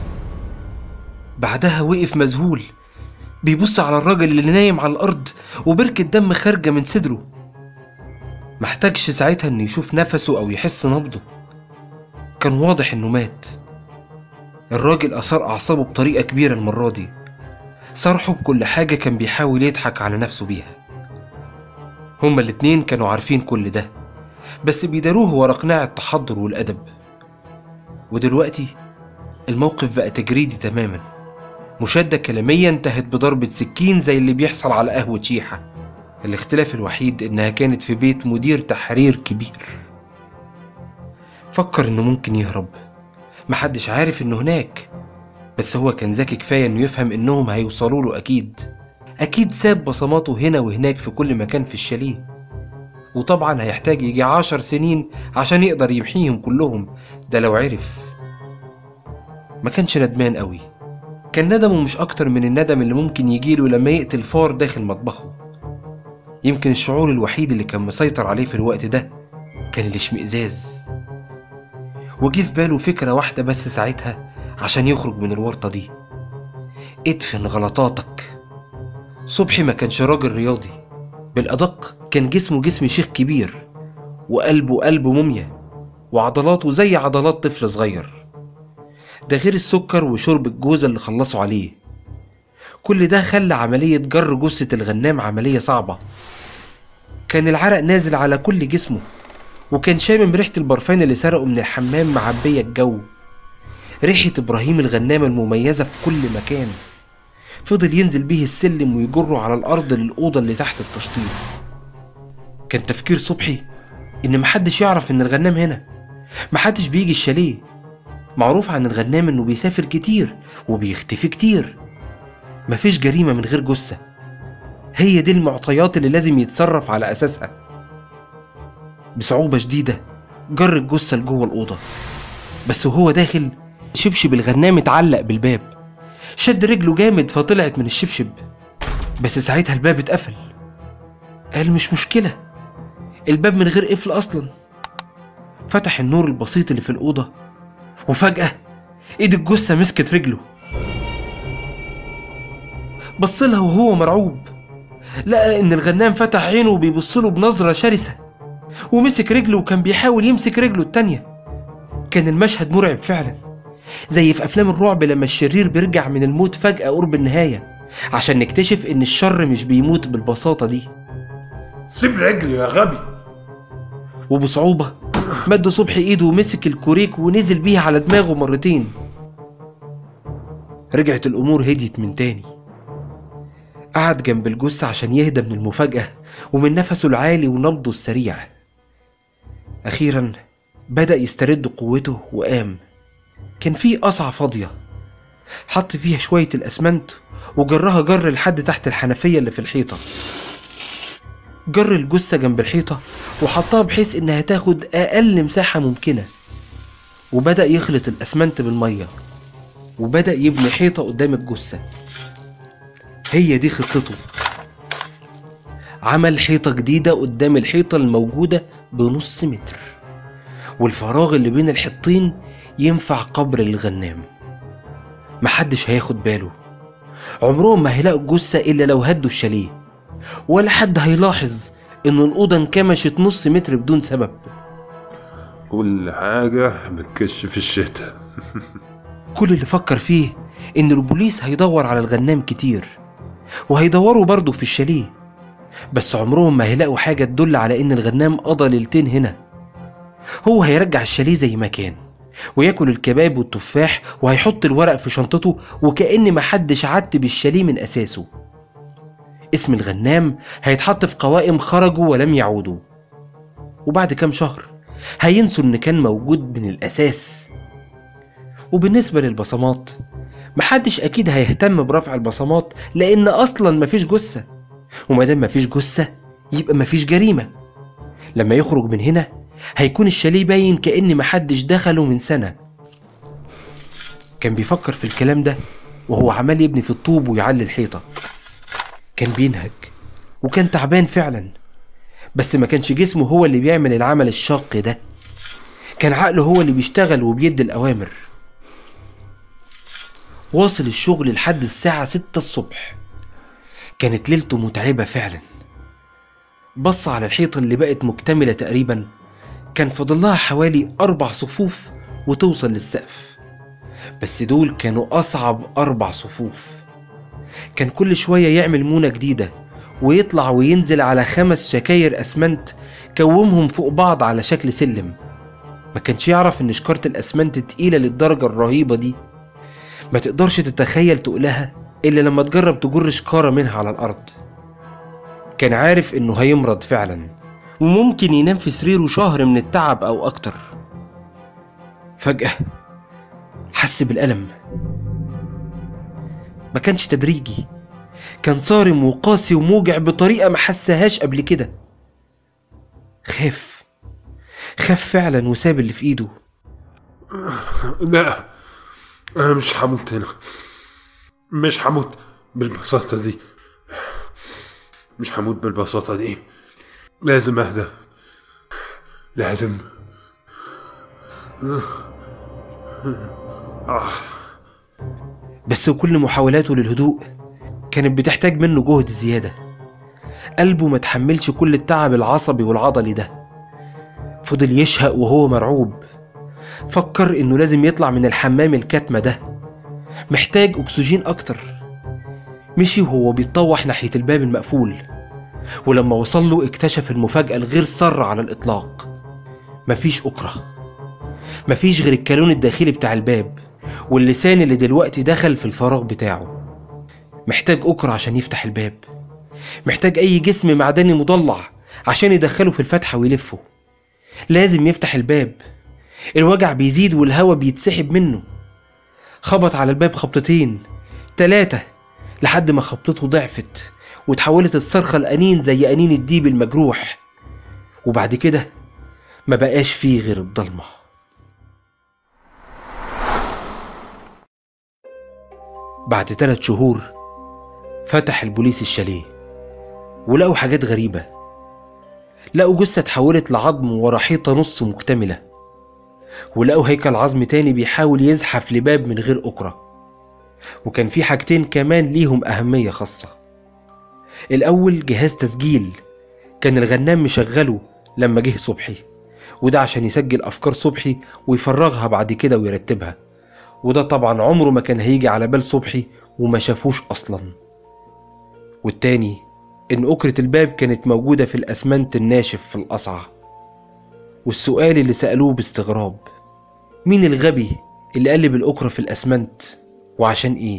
Speaker 4: بعدها وقف مذهول بيبص على الراجل اللي نايم على الأرض وبركة دم خارجة من صدره محتاجش ساعتها إنه يشوف نفسه أو يحس نبضه كان واضح إنه مات الراجل أثار أعصابه بطريقة كبيرة المرة دي صرحه بكل حاجة كان بيحاول يضحك على نفسه بيها هما الاتنين كانوا عارفين كل ده بس بيداروه ورا قناع التحضر والأدب ودلوقتي الموقف بقى تجريدي تماما مشادة كلامية انتهت بضربة سكين زي اللي بيحصل على قهوة شيحة الاختلاف الوحيد إنها كانت في بيت مدير تحرير كبير فكر إنه ممكن يهرب محدش عارف إنه هناك بس هو كان ذكي كفاية إنه يفهم إنهم هيوصلوا له أكيد أكيد ساب بصماته هنا وهناك في كل مكان في الشاليه وطبعا هيحتاج يجي عشر سنين عشان يقدر يمحيهم كلهم ده لو عرف ما كانش ندمان قوي كان ندمه مش أكتر من الندم اللي ممكن يجيله لما يقتل فار داخل مطبخه يمكن الشعور الوحيد اللي كان مسيطر عليه في الوقت ده كان الاشمئزاز وجه في باله فكرة واحدة بس ساعتها عشان يخرج من الورطة دي ادفن غلطاتك صبحي ما كانش راجل رياضي بالأدق كان جسمه جسم شيخ كبير وقلبه قلب موميا وعضلاته زي عضلات طفل صغير ده غير السكر وشرب الجوزة اللي خلصوا عليه كل ده خلى عملية جر جثة الغنام عملية صعبة كان العرق نازل على كل جسمه وكان شامم ريحة البرفان اللي سرقه من الحمام معبية الجو ريحة إبراهيم الغنامة المميزة في كل مكان فضل ينزل بيه السلم ويجره على الأرض للأوضة اللي تحت التشطيب كان تفكير صبحي إن محدش يعرف إن الغنام هنا محدش بيجي الشاليه معروف عن الغنام إنه بيسافر كتير وبيختفي كتير مفيش جريمة من غير جثة هي دي المعطيات اللي لازم يتصرف على أساسها بصعوبة شديدة جر الجثة لجوه الأوضة بس وهو داخل شبشب الغنام اتعلق بالباب شد رجله جامد فطلعت من الشبشب بس ساعتها الباب اتقفل قال مش مشكلة الباب من غير قفل أصلا فتح النور البسيط اللي في الأوضة وفجأة إيد الجثة مسكت رجله بصلها وهو مرعوب لقى إن الغنام فتح عينه وبيبصله بنظرة شرسة ومسك رجله وكان بيحاول يمسك رجله التانية كان المشهد مرعب فعلا زي في أفلام الرعب لما الشرير بيرجع من الموت فجأة قرب النهاية عشان نكتشف إن الشر مش بيموت بالبساطة دي
Speaker 14: سيب رجلي يا غبي
Speaker 4: وبصعوبة مد صبحي ايده ومسك الكوريك ونزل بيها على دماغه مرتين رجعت الأمور هديت من تاني قعد جنب الجثة عشان يهدى من المفاجأة ومن نفسه العالي ونبضه السريع أخيرا بدأ يسترد قوته وقام كان في قصعة فاضية حط فيها شوية الأسمنت وجرها جر لحد تحت الحنفية اللي في الحيطة جر الجثة جنب الحيطة وحطها بحيث إنها تاخد أقل مساحة ممكنة وبدأ يخلط الأسمنت بالمية وبدأ يبني حيطة قدام الجثة هي دي خطته عمل حيطة جديدة قدام الحيطة الموجودة بنص متر والفراغ اللي بين الحيطين ينفع قبر للغنام محدش هياخد باله عمرهم ما هيلاقوا الجثة إلا لو هدوا الشاليه ولا حد هيلاحظ إن الأوضة انكمشت نص متر بدون سبب
Speaker 14: كل حاجة بتكش في الشتاء
Speaker 4: كل اللي فكر فيه إن البوليس هيدور على الغنام كتير وهيدوروا برضه في الشاليه بس عمرهم ما هيلاقوا حاجة تدل على إن الغنام قضى ليلتين هنا هو هيرجع الشاليه زي ما كان وياكل الكباب والتفاح وهيحط الورق في شنطته وكأن محدش عتب الشاليه من أساسه اسم الغنام هيتحط في قوائم خرجوا ولم يعودوا وبعد كام شهر هينسوا إن كان موجود من الأساس وبالنسبة للبصمات محدش أكيد هيهتم برفع البصمات لأن أصلا مفيش جثة ومادام مفيش جثة يبقى مفيش جريمة لما يخرج من هنا هيكون الشاليه باين كأن محدش دخله من سنة كان بيفكر في الكلام ده وهو عمال يبني في الطوب ويعلي الحيطة كان بينهج وكان تعبان فعلا بس ما كانش جسمه هو اللي بيعمل العمل الشاق ده كان عقله هو اللي بيشتغل وبيدي الأوامر واصل الشغل لحد الساعة ستة الصبح كانت ليلته متعبة فعلا بص على الحيطة اللي بقت مكتملة تقريبا كان فاضلها حوالي أربع صفوف وتوصل للسقف بس دول كانوا أصعب أربع صفوف كان كل شوية يعمل مونة جديدة ويطلع وينزل على خمس شكاير أسمنت كومهم فوق بعض على شكل سلم ما كانش يعرف إن شكارة الأسمنت تقيلة للدرجة الرهيبة دي ما تقدرش تتخيل تقلها إلا لما تجرب تجر شكارة منها على الأرض كان عارف إنه هيمرض فعلا وممكن ينام في سريره شهر من التعب أو أكتر فجأة حس بالألم ما كانش تدريجي كان صارم وقاسي وموجع بطريقة ما حسهاش قبل كده خاف خاف فعلا وساب اللي في ايده
Speaker 14: لا انا مش هموت هنا مش هموت بالبساطة دي مش هموت بالبساطة دي لازم اهدى لازم آه.
Speaker 4: بس وكل محاولاته للهدوء كانت بتحتاج منه جهد زيادة قلبه ما تحملش كل التعب العصبي والعضلي ده فضل يشهق وهو مرعوب فكر انه لازم يطلع من الحمام الكتمة ده محتاج اكسجين اكتر مشي وهو بيتطوح ناحية الباب المقفول ولما وصل له اكتشف المفاجأة الغير سارة على الإطلاق مفيش أكرة مفيش غير الكالون الداخلي بتاع الباب واللسان اللي دلوقتي دخل في الفراغ بتاعه محتاج أكرة عشان يفتح الباب محتاج أي جسم معدني مضلع عشان يدخله في الفتحة ويلفه لازم يفتح الباب الوجع بيزيد والهوا بيتسحب منه خبط على الباب خبطتين تلاتة لحد ما خبطته ضعفت وتحولت الصرخة لأنين زي أنين الديب المجروح وبعد كده ما بقاش فيه غير الضلمة بعد ثلاث شهور فتح البوليس الشاليه ولقوا حاجات غريبة لقوا جثة اتحولت لعظم ورا حيطة نص مكتملة ولقوا هيكل عظم تاني بيحاول يزحف لباب من غير أكرة وكان في حاجتين كمان ليهم أهمية خاصة الأول جهاز تسجيل كان الغنام مشغله لما جه صبحي وده عشان يسجل أفكار صبحي ويفرغها بعد كده ويرتبها وده طبعا عمره ما كان هيجي على بال صبحي وما شافوش أصلا والتاني إن أكرة الباب كانت موجودة في الأسمنت الناشف في القصعة والسؤال اللي سألوه باستغراب مين الغبي اللي قلب الأكرة في الأسمنت وعشان إيه؟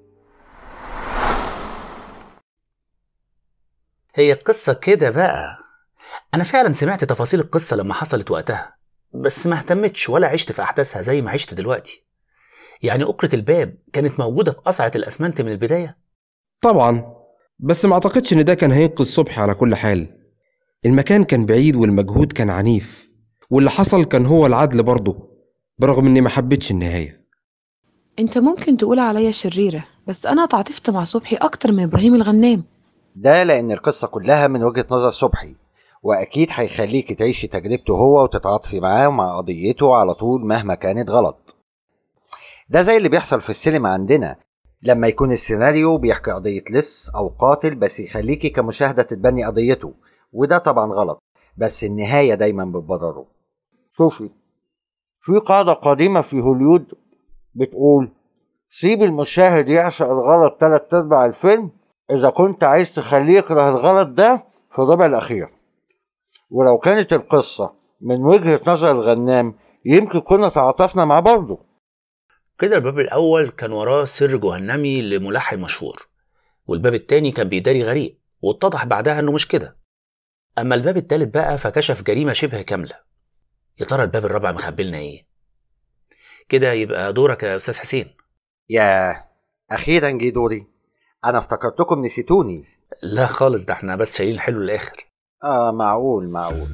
Speaker 8: هي القصة كده بقى أنا فعلا سمعت تفاصيل القصة لما حصلت وقتها بس ما اهتمتش ولا عشت في أحداثها زي ما عشت دلوقتي يعني أكرة الباب كانت موجودة في قصعة الأسمنت من البداية
Speaker 4: طبعا بس ما اعتقدش ان ده كان هينقذ صبحي على كل حال المكان كان بعيد والمجهود كان عنيف واللي حصل كان هو العدل برضه برغم اني ما حبيتش النهايه
Speaker 5: انت ممكن تقول عليا شريرة بس انا تعاطفت مع صبحي اكتر من ابراهيم الغنام
Speaker 18: ده لأن القصة كلها من وجهة نظر صبحي وأكيد هيخليكي تعيشي تجربته هو وتتعاطفي معاه ومع قضيته على طول مهما كانت غلط ده زي اللي بيحصل في السينما عندنا لما يكون السيناريو بيحكي قضية لص أو قاتل بس يخليكي كمشاهدة تتبني قضيته وده طبعا غلط بس النهاية دايما بتبرره شوفي في قاعدة قديمة في هوليود بتقول سيب المشاهد يعشق الغلط تلات أرباع الفيلم إذا كنت عايز تخليه يكره الغلط ده في الربع الأخير ولو كانت القصة من وجهة نظر الغنام يمكن كنا تعاطفنا معاه برضه
Speaker 8: كده الباب الأول كان وراه سر جهنمي لملحن مشهور والباب التاني كان بيداري غريق واتضح بعدها إنه مش كده أما الباب التالت بقى فكشف جريمة شبه كاملة يا ترى الباب الرابع مخبلنا إيه؟ كده يبقى دورك يا أستاذ حسين
Speaker 18: يا أخيرا جه دوري أنا افتكرتكم نسيتوني
Speaker 8: لا خالص ده احنا بس شايلين الحلو للآخر
Speaker 18: آه معقول معقول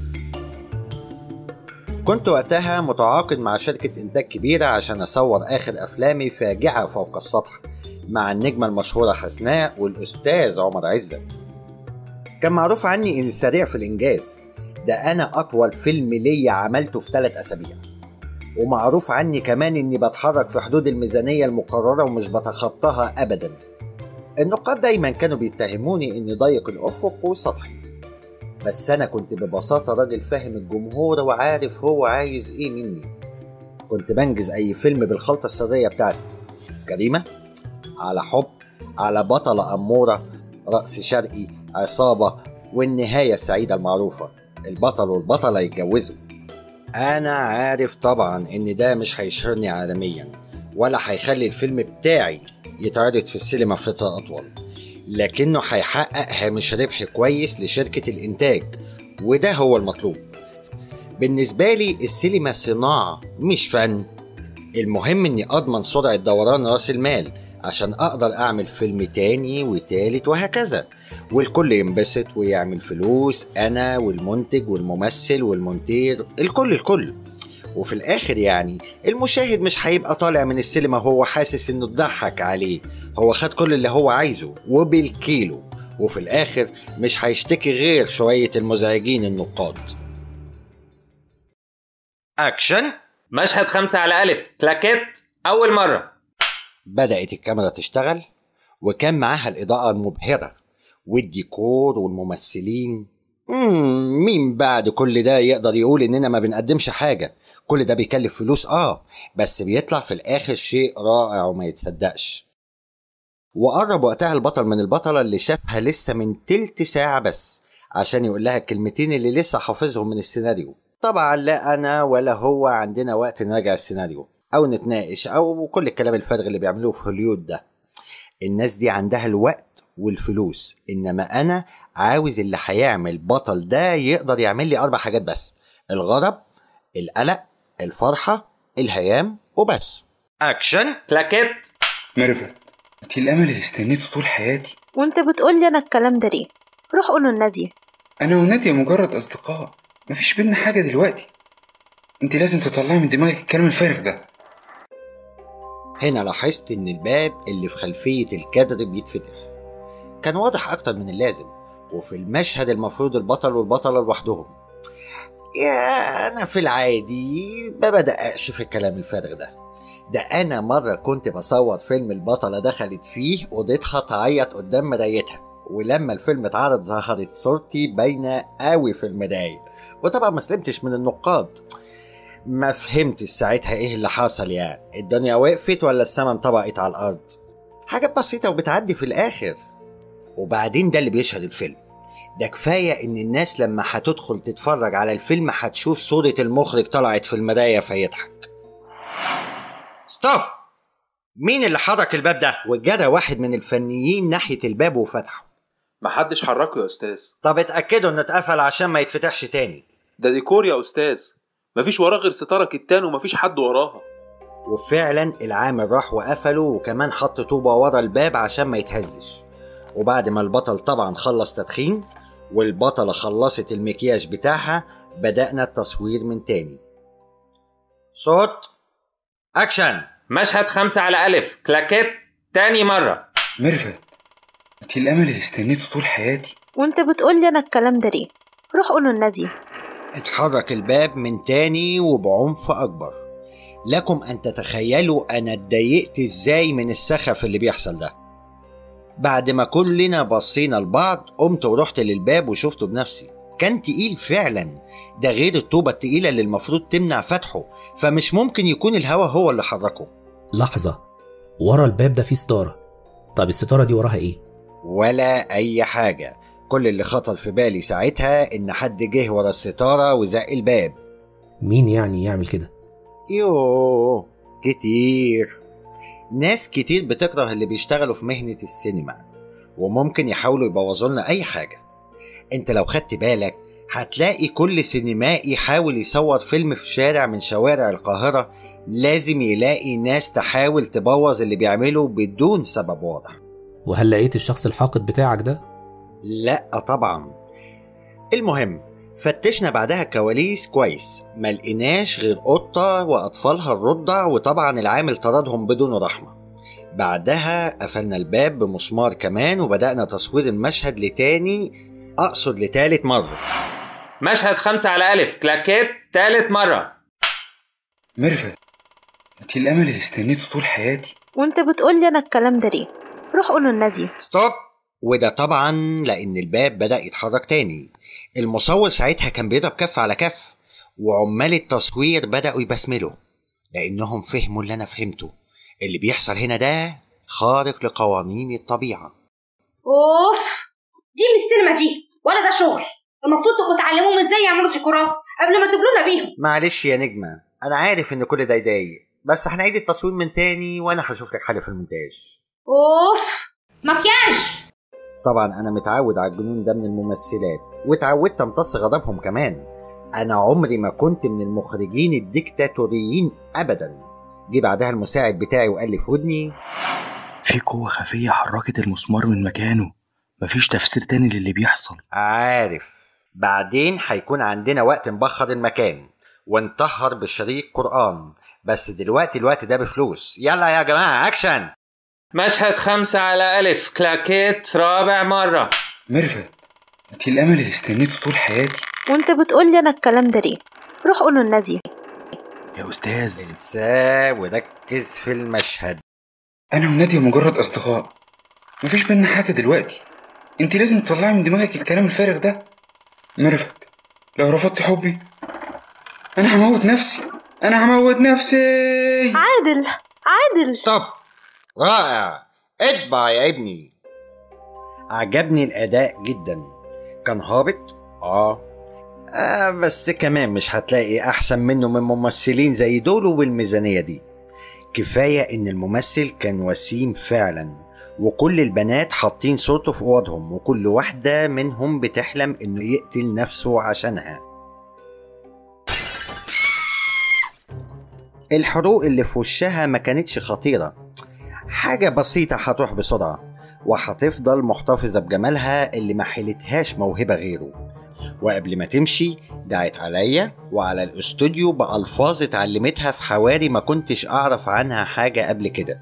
Speaker 18: كنت وقتها متعاقد مع شركة إنتاج كبيرة عشان أصور آخر أفلامي فاجعة فوق السطح مع النجمة المشهورة حسناء والأستاذ عمر عزت كان معروف عني إني سريع في الإنجاز ده أنا أطول فيلم ليا عملته في ثلاث أسابيع ومعروف عني كمان إني بتحرك في حدود الميزانية المقررة ومش بتخطاها أبدا النقاد دايما كانوا بيتهموني إني ضيق الأفق وسطحي بس أنا كنت ببساطة راجل فاهم الجمهور وعارف هو عايز إيه مني كنت بنجز أي فيلم بالخلطة السرية بتاعتي جريمة على حب على بطلة أمورة رأس شرقي عصابة والنهاية السعيدة المعروفة البطل والبطلة يتجوزوا أنا عارف طبعا إن ده مش هيشهرني عالميا ولا هيخلي الفيلم بتاعي يتعرض في السينما فترة أطول لكنه هيحقق هامش ربح كويس لشركة الإنتاج وده هو المطلوب بالنسبة لي السينما صناعة مش فن المهم إني أضمن سرعة دوران رأس المال عشان أقدر أعمل فيلم تاني وتالت وهكذا والكل ينبسط ويعمل فلوس أنا والمنتج والممثل والمونتير الكل الكل وفي الآخر يعني المشاهد مش هيبقى طالع من السينما هو حاسس إنه اتضحك عليه هو خد كل اللي هو عايزه وبالكيلو وفي الآخر مش هيشتكي غير شوية المزعجين النقاد أكشن
Speaker 19: مشهد خمسة على ألف كلاكيت أول مرة
Speaker 18: بدأت الكاميرا تشتغل وكان معاها الإضاءة المبهرة والديكور والممثلين مم مين بعد كل ده يقدر يقول إننا ما بنقدمش حاجة كل ده بيكلف فلوس آه بس بيطلع في الآخر شيء رائع وما يتصدقش وقرب وقتها البطل من البطلة اللي شافها لسه من تلت ساعة بس عشان يقول لها الكلمتين اللي لسه حافظهم من السيناريو طبعا لا أنا ولا هو عندنا وقت نراجع السيناريو أو نتناقش أو كل الكلام الفارغ اللي بيعملوه في هوليود ده الناس دي عندها الوقت والفلوس إنما أنا عاوز اللي هيعمل بطل ده يقدر يعمل لي أربع حاجات بس الغضب القلق الفرحة الهيام وبس أكشن
Speaker 19: كلاكيت
Speaker 20: ميرفت انت الامل اللي استنيته طول حياتي
Speaker 21: وانت بتقول لي انا الكلام ده ليه روح قوله لنادية
Speaker 20: انا ونادية مجرد اصدقاء مفيش بينا حاجة دلوقتي انت لازم تطلعي من دماغك الكلام الفارغ ده
Speaker 18: هنا لاحظت إن الباب اللي في خلفية الكادر بيتفتح كان واضح أكتر من اللازم وفي المشهد المفروض البطل والبطلة لوحدهم يا أنا في العادي ما بدققش في الكلام الفارغ ده ده أنا مرة كنت بصور فيلم البطلة دخلت فيه أوضتها تعيط قدام مرايتها ولما الفيلم اتعرض ظهرت صورتي باينة قوي في المراية وطبعا ما سلمتش من النقاد ما فهمتش ساعتها ايه اللي حصل يعني الدنيا وقفت ولا السما انطبقت على الارض حاجات بسيطة وبتعدي في الاخر وبعدين ده اللي بيشهد الفيلم ده كفاية ان الناس لما هتدخل تتفرج على الفيلم هتشوف صورة المخرج طلعت في المراية فيضحك ستوب مين اللي حرك الباب ده وجرى واحد من الفنيين ناحية الباب وفتحه
Speaker 1: محدش حركه يا استاذ
Speaker 18: طب اتأكدوا انه اتقفل عشان ما يتفتحش تاني
Speaker 1: ده ديكور يا استاذ مفيش وراه غير ستاره كتان ومفيش حد وراها
Speaker 18: وفعلا العامل راح وقفله وكمان حط طوبة ورا الباب عشان ما يتهزش وبعد ما البطل طبعا خلص تدخين والبطلة خلصت المكياج بتاعها بدأنا التصوير من تاني صوت أكشن
Speaker 19: مشهد خمسة على ألف كلاكيت تاني مرة
Speaker 20: ميرفت انت الامل اللي استنيته طول حياتي
Speaker 21: وانت بتقول لي انا الكلام ده ليه روح قوله لنادية
Speaker 18: اتحرك الباب من تاني وبعنف أكبر لكم أن تتخيلوا أنا اتضايقت إزاي من السخف اللي بيحصل ده بعد ما كلنا بصينا لبعض قمت ورحت للباب وشفته بنفسي كان تقيل فعلا ده غير الطوبة التقيلة اللي المفروض تمنع فتحه فمش ممكن يكون الهوا هو اللي حركه
Speaker 13: لحظة ورا الباب ده فيه ستارة طب الستارة دي وراها ايه؟
Speaker 18: ولا اي حاجة كل اللي خطر في بالي ساعتها ان حد جه ورا الستارة وزق الباب
Speaker 13: مين يعني يعمل كده
Speaker 18: يوه كتير ناس كتير بتكره اللي بيشتغلوا في مهنة السينما وممكن يحاولوا يبوظوا لنا أي حاجة انت لو خدت بالك هتلاقي كل سينمائي يحاول يصور فيلم في شارع من شوارع القاهرة لازم يلاقي ناس تحاول تبوظ اللي بيعمله بدون سبب واضح
Speaker 13: وهل لقيت الشخص الحاقد بتاعك ده
Speaker 18: لا طبعا المهم فتشنا بعدها الكواليس كويس ما لقيناش غير قطة وأطفالها الرضع وطبعا العامل طردهم بدون رحمة بعدها قفلنا الباب بمسمار كمان وبدأنا تصوير المشهد لتاني أقصد لتالت مرة
Speaker 19: مشهد خمسة على ألف كلاكيت تالت مرة
Speaker 20: ميرفت انت الامل اللي استنيته طول حياتي
Speaker 21: وانت بتقولي انا الكلام ده ليه روح قوله النادي
Speaker 18: ستوب وده طبعا لأن الباب بدأ يتحرك تاني المصور ساعتها كان بيضرب كف على كف وعمال التصوير بدأوا يبسملوا لأنهم فهموا اللي أنا فهمته اللي بيحصل هنا ده خارق لقوانين الطبيعة
Speaker 3: اوف دي مش السينما دي ولا ده شغل المفروض تبقوا تعلموهم ازاي يعملوا ديكورات قبل ما تبلونا بيهم
Speaker 18: معلش يا نجمة أنا عارف إن كل ده يضايق بس هنعيد التصوير من تاني وأنا هشوف لك حل في المونتاج
Speaker 3: اوف مكياج
Speaker 18: طبعا أنا متعود على الجنون ده من الممثلات واتعودت أمتص غضبهم كمان أنا عمري ما كنت من المخرجين الديكتاتوريين أبدا جه بعدها المساعد بتاعي وقال لي في ودني
Speaker 22: في قوة خفية حركت المسمار من مكانه مفيش تفسير تاني للي بيحصل
Speaker 18: عارف بعدين هيكون عندنا وقت نبخر المكان ونطهر بشريط قرآن بس دلوقتي الوقت ده بفلوس يلا يا جماعة أكشن
Speaker 19: مشهد خمسة على ألف كلاكيت رابع مرة
Speaker 20: ميرفت انت الامل اللي استنيته طول حياتي
Speaker 21: وانت بتقولي انا الكلام ده ليه روح قوله النادي
Speaker 22: يا أستاذ
Speaker 18: انساه وركز في المشهد
Speaker 20: انا ونادية مجرد اصدقاء مفيش بينا حاجة دلوقتي انت لازم تطلعي من دماغك الكلام الفارغ ده ميرفت لو رفضت حبي انا هموت نفسي انا هموت نفسي
Speaker 21: عادل عادل
Speaker 18: ستوب رائع اتبع يا ابني عجبني الأداء جدا كان هابط آه. آه بس كمان مش هتلاقي أحسن منه من ممثلين زي دول وبالميزانية دي كفاية إن الممثل كان وسيم فعلا وكل البنات حاطين صورته في أوضهم وكل واحدة منهم بتحلم إنه يقتل نفسه عشانها الحروق اللي في وشها ما كانتش خطيرة حاجة بسيطة هتروح بسرعة وهتفضل محتفظة بجمالها اللي ما حيلتهاش موهبة غيره وقبل ما تمشي دعت عليا وعلى الاستوديو بألفاظ اتعلمتها في حواري ما كنتش أعرف عنها حاجة قبل كده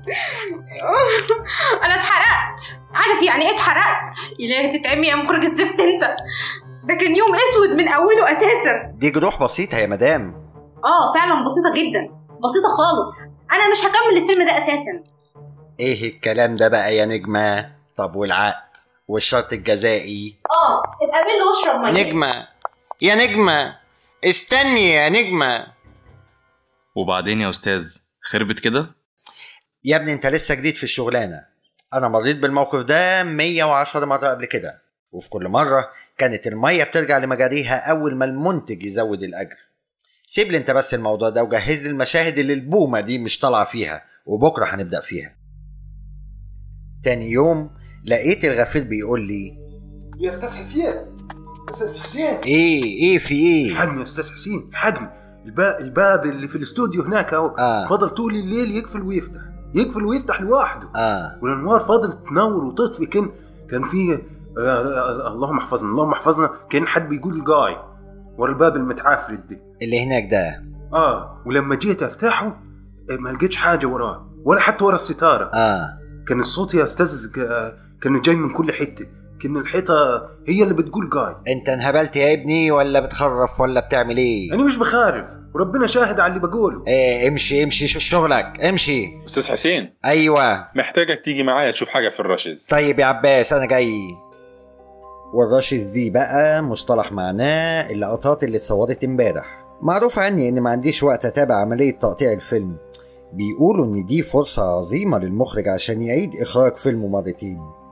Speaker 3: انا اتحرقت عارف يعني ايه اتحرقت الهي تتعمي يا مخرج الزفت انت ده كان يوم اسود من اوله اساسا
Speaker 18: دي جروح بسيطة يا مدام
Speaker 3: اه فعلا بسيطه جدا بسيطه خالص انا مش هكمل الفيلم ده اساسا
Speaker 18: ايه الكلام ده بقى يا نجمة طب والعقد والشرط الجزائي
Speaker 3: اه اتقابل واشرب ميه
Speaker 18: نجمة يا نجمة استني يا نجمة
Speaker 22: وبعدين يا أستاذ خربت كده
Speaker 18: يا ابني انت لسه جديد في الشغلانة انا مريت بالموقف ده 110 مرة قبل كده وفي كل مرة كانت المية بترجع لمجاريها اول ما المنتج يزود الاجر سيب لي انت بس الموضوع ده وجهز لي المشاهد اللي البومة دي مش طالعة فيها وبكرة هنبدأ فيها تاني يوم لقيت الغفير بيقول لي
Speaker 14: يا استاذ حسين استاذ حسين
Speaker 18: ايه ايه في ايه
Speaker 14: الحقني يا استاذ حسين الحقني الباب الباب اللي في الاستوديو هناك اهو
Speaker 18: آه.
Speaker 14: فضل طول الليل يقفل ويفتح يقفل ويفتح لوحده
Speaker 18: اه
Speaker 14: والانوار فضلت تنور وتطفي كان كان في آه، آه، اللهم احفظنا اللهم احفظنا كان حد بيقول جاي ورا الباب المتعفرت دي
Speaker 18: اللي هناك ده
Speaker 14: اه ولما جيت افتحه آه، ما لقيتش حاجه وراه ولا حتى ورا الستاره
Speaker 18: اه
Speaker 14: كان الصوت يا استاذ ك- كان جاي من كل حته كان الحيطه هي اللي بتقول جاي
Speaker 18: انت انهبلت يا ابني ولا بتخرف ولا بتعمل ايه
Speaker 14: انا مش بخارف وربنا شاهد على اللي بقوله
Speaker 18: ايه امشي امشي شوف شغلك امشي
Speaker 23: استاذ حسين
Speaker 18: ايوه
Speaker 23: محتاجك تيجي معايا تشوف حاجه في الرشز
Speaker 18: طيب يا عباس انا جاي والرشز دي بقى مصطلح معناه اللقطات اللي اتصورت امبارح معروف عني اني ما عنديش وقت اتابع عملية تقطيع الفيلم بيقولوا ان دي فرصة عظيمة للمخرج عشان يعيد اخراج فيلمه مرتين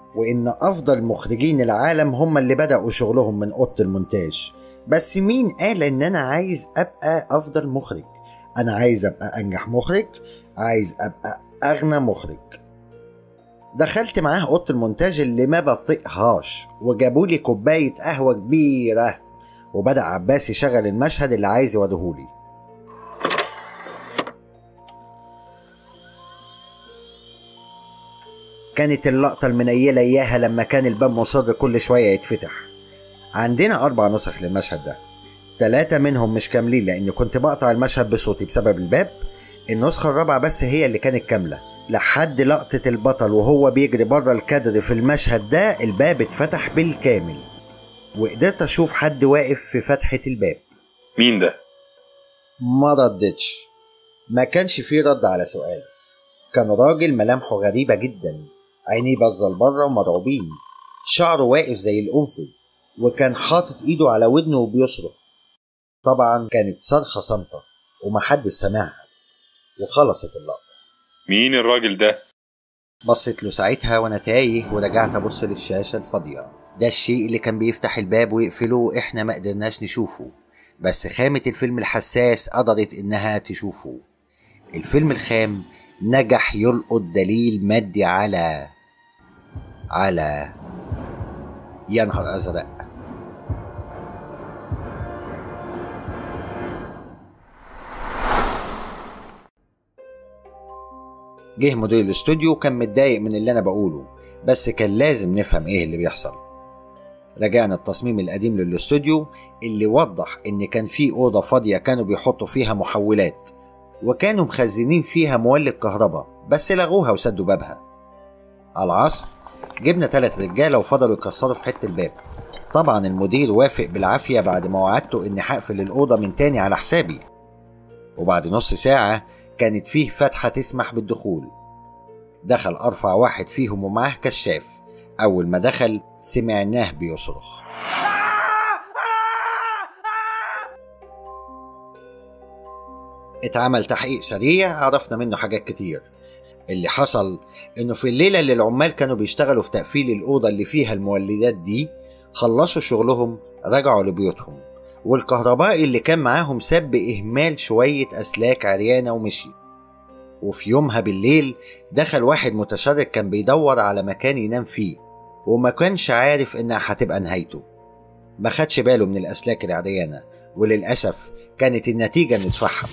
Speaker 18: وإن أفضل مخرجين العالم هم اللي بدأوا شغلهم من أوضة المونتاج بس مين قال إن أنا عايز أبقى أفضل مخرج أنا عايز أبقى أنجح مخرج عايز أبقى أغنى مخرج دخلت معاه أوضة المونتاج اللي ما بطيقهاش وجابوا لي كوباية قهوة كبيرة وبدأ عباس يشغل المشهد اللي عايز يوريهولي كانت اللقطة المنيلة إياها لما كان الباب مصر كل شوية يتفتح عندنا أربع نسخ للمشهد ده تلاتة منهم مش كاملين لأني كنت بقطع المشهد بصوتي بسبب الباب النسخة الرابعة بس هي اللي كانت كاملة لحد لقطة البطل وهو بيجري بره الكادر في المشهد ده الباب اتفتح بالكامل وقدرت أشوف حد واقف في فتحة الباب
Speaker 23: مين ده؟
Speaker 18: ما ردتش ما كانش فيه رد على سؤال كان راجل ملامحه غريبة جدا عينيه باظة لبره ومرعوبين شعره واقف زي القنفذ وكان حاطط ايده على ودنه وبيصرخ طبعا كانت صرخة صامتة ومحدش سمعها وخلصت اللقطة
Speaker 23: مين الراجل ده؟
Speaker 18: بصيت له ساعتها وانا تايه ورجعت ابص للشاشة الفاضية ده الشيء اللي كان بيفتح الباب ويقفله واحنا ما قدرناش نشوفه بس خامة الفيلم الحساس قدرت انها تشوفه الفيلم الخام نجح يلقط دليل مادي على على يا نهار ازرق جه مدير الاستوديو كان متضايق من اللي انا بقوله بس كان لازم نفهم ايه اللي بيحصل رجعنا التصميم القديم للاستوديو اللي وضح ان كان في اوضه فاضيه كانوا بيحطوا فيها محولات وكانوا مخزنين فيها مولد كهرباء بس لغوها وسدوا بابها على العصر جبنا تلات رجالة وفضلوا يكسروا في حتة الباب طبعا المدير وافق بالعافية بعد ما وعدته اني هقفل الأوضة من تاني على حسابي وبعد نص ساعة كانت فيه فتحة تسمح بالدخول دخل أرفع واحد فيهم ومعاه كشاف أول ما دخل سمعناه بيصرخ اتعمل تحقيق سريع عرفنا منه حاجات كتير اللي حصل انه في الليلة اللي العمال كانوا بيشتغلوا في تقفيل الأوضة اللي فيها المولدات دي خلصوا شغلهم رجعوا لبيوتهم والكهربائي اللي كان معاهم ساب بإهمال شوية أسلاك عريانة ومشي وفي يومها بالليل دخل واحد متشرد كان بيدور على مكان ينام فيه وما كانش عارف انها هتبقى نهايته ما خدش باله من الأسلاك العريانة وللأسف كانت النتيجة انه اتفحم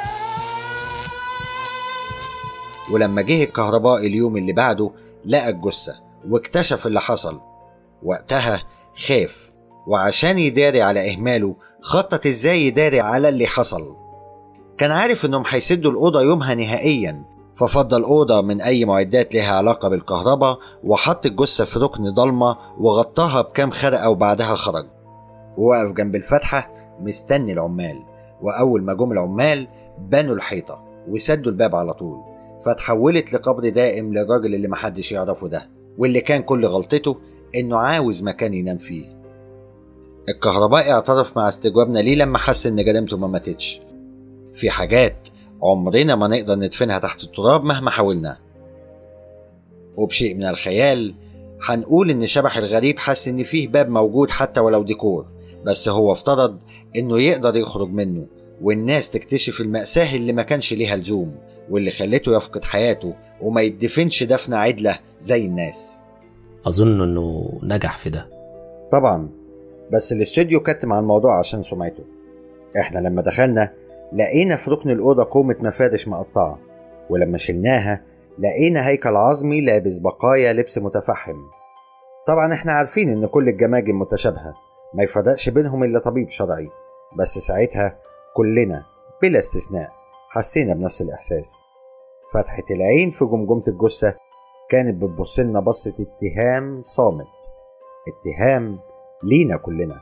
Speaker 18: ولما جه الكهربائي اليوم اللي بعده لقى الجثة واكتشف اللي حصل وقتها خاف وعشان يداري على إهماله خطط إزاي يداري على اللي حصل كان عارف إنهم هيسدوا الأوضة يومها نهائيا ففضل أوضة من أي معدات لها علاقة بالكهرباء وحط الجثة في ركن ضلمة وغطاها بكام خرقة وبعدها خرج ووقف جنب الفتحة مستني العمال وأول ما جم العمال بنوا الحيطة وسدوا الباب على طول فتحولت لقبر دائم للراجل اللي محدش يعرفه ده واللي كان كل غلطته انه عاوز مكان ينام فيه الكهربائي اعترف مع استجوابنا ليه لما حس ان جريمته ما ماتتش في حاجات عمرنا ما نقدر ندفنها تحت التراب مهما حاولنا وبشيء من الخيال هنقول ان شبح الغريب حس ان فيه باب موجود حتى ولو ديكور بس هو افترض انه يقدر يخرج منه والناس تكتشف المأساة اللي ما كانش ليها لزوم واللي خلته يفقد حياته وما يدفنش دفنة عدلة زي الناس
Speaker 13: أظن إنه نجح في ده
Speaker 18: طبعا بس الاستوديو كتم على الموضوع عشان سمعته احنا لما دخلنا لقينا في ركن الأوضة كومة مفارش مقطعة ولما شلناها لقينا هيكل عظمي لابس بقايا لبس متفحم طبعا احنا عارفين ان كل الجماجم متشابهة ما يفرقش بينهم الا طبيب شرعي بس ساعتها كلنا بلا استثناء حسينا بنفس الإحساس فتحة العين في جمجمة الجثة كانت بتبصلنا بصة اتهام صامت اتهام لينا كلنا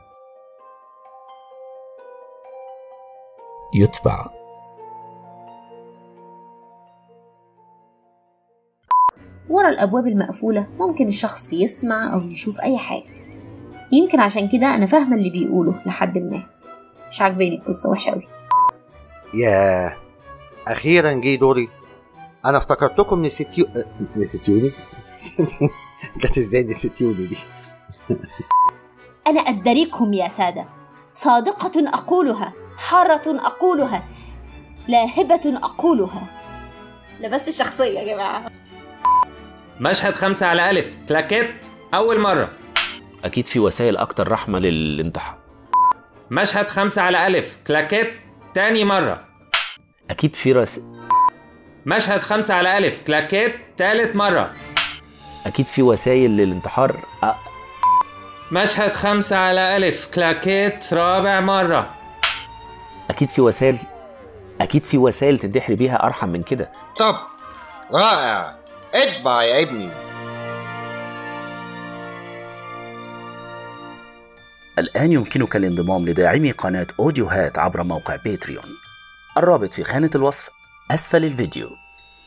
Speaker 13: يتبع
Speaker 6: ورا الأبواب المقفولة ممكن الشخص يسمع أو يشوف أي حاجة يمكن عشان كده أنا فاهمة اللي بيقوله لحد ما مش عاجباني القصة وحشة أوي
Speaker 18: ياه أخيرا جه دوري أنا افتكرتكم نسيتيو نسيتيوني جت ازاي دي ستيوني دي
Speaker 6: أنا أزدريكهم يا سادة صادقة أقولها حارة أقولها لاهبة أقولها لبست الشخصية يا جماعة
Speaker 19: مشهد خمسة على ألف كلاكيت أول مرة
Speaker 8: اكيد في وسائل اكتر رحمه للانتحار
Speaker 19: مشهد خمسة على ألف كلاكيت تاني مرة
Speaker 8: اكيد في رس...
Speaker 19: مشهد خمسة على ألف كلاكيت تالت مرة
Speaker 8: اكيد في وسائل للانتحار أ...
Speaker 19: مشهد خمسة على ألف كلاكيت رابع مرة
Speaker 8: اكيد في وسائل اكيد في وسائل تنتحري بيها ارحم من كده
Speaker 2: طب رائع اتبع يا ابني
Speaker 8: الآن يمكنك الانضمام لداعمي قناة أوديوهات عبر موقع باتريون الرابط في خانة الوصف أسفل الفيديو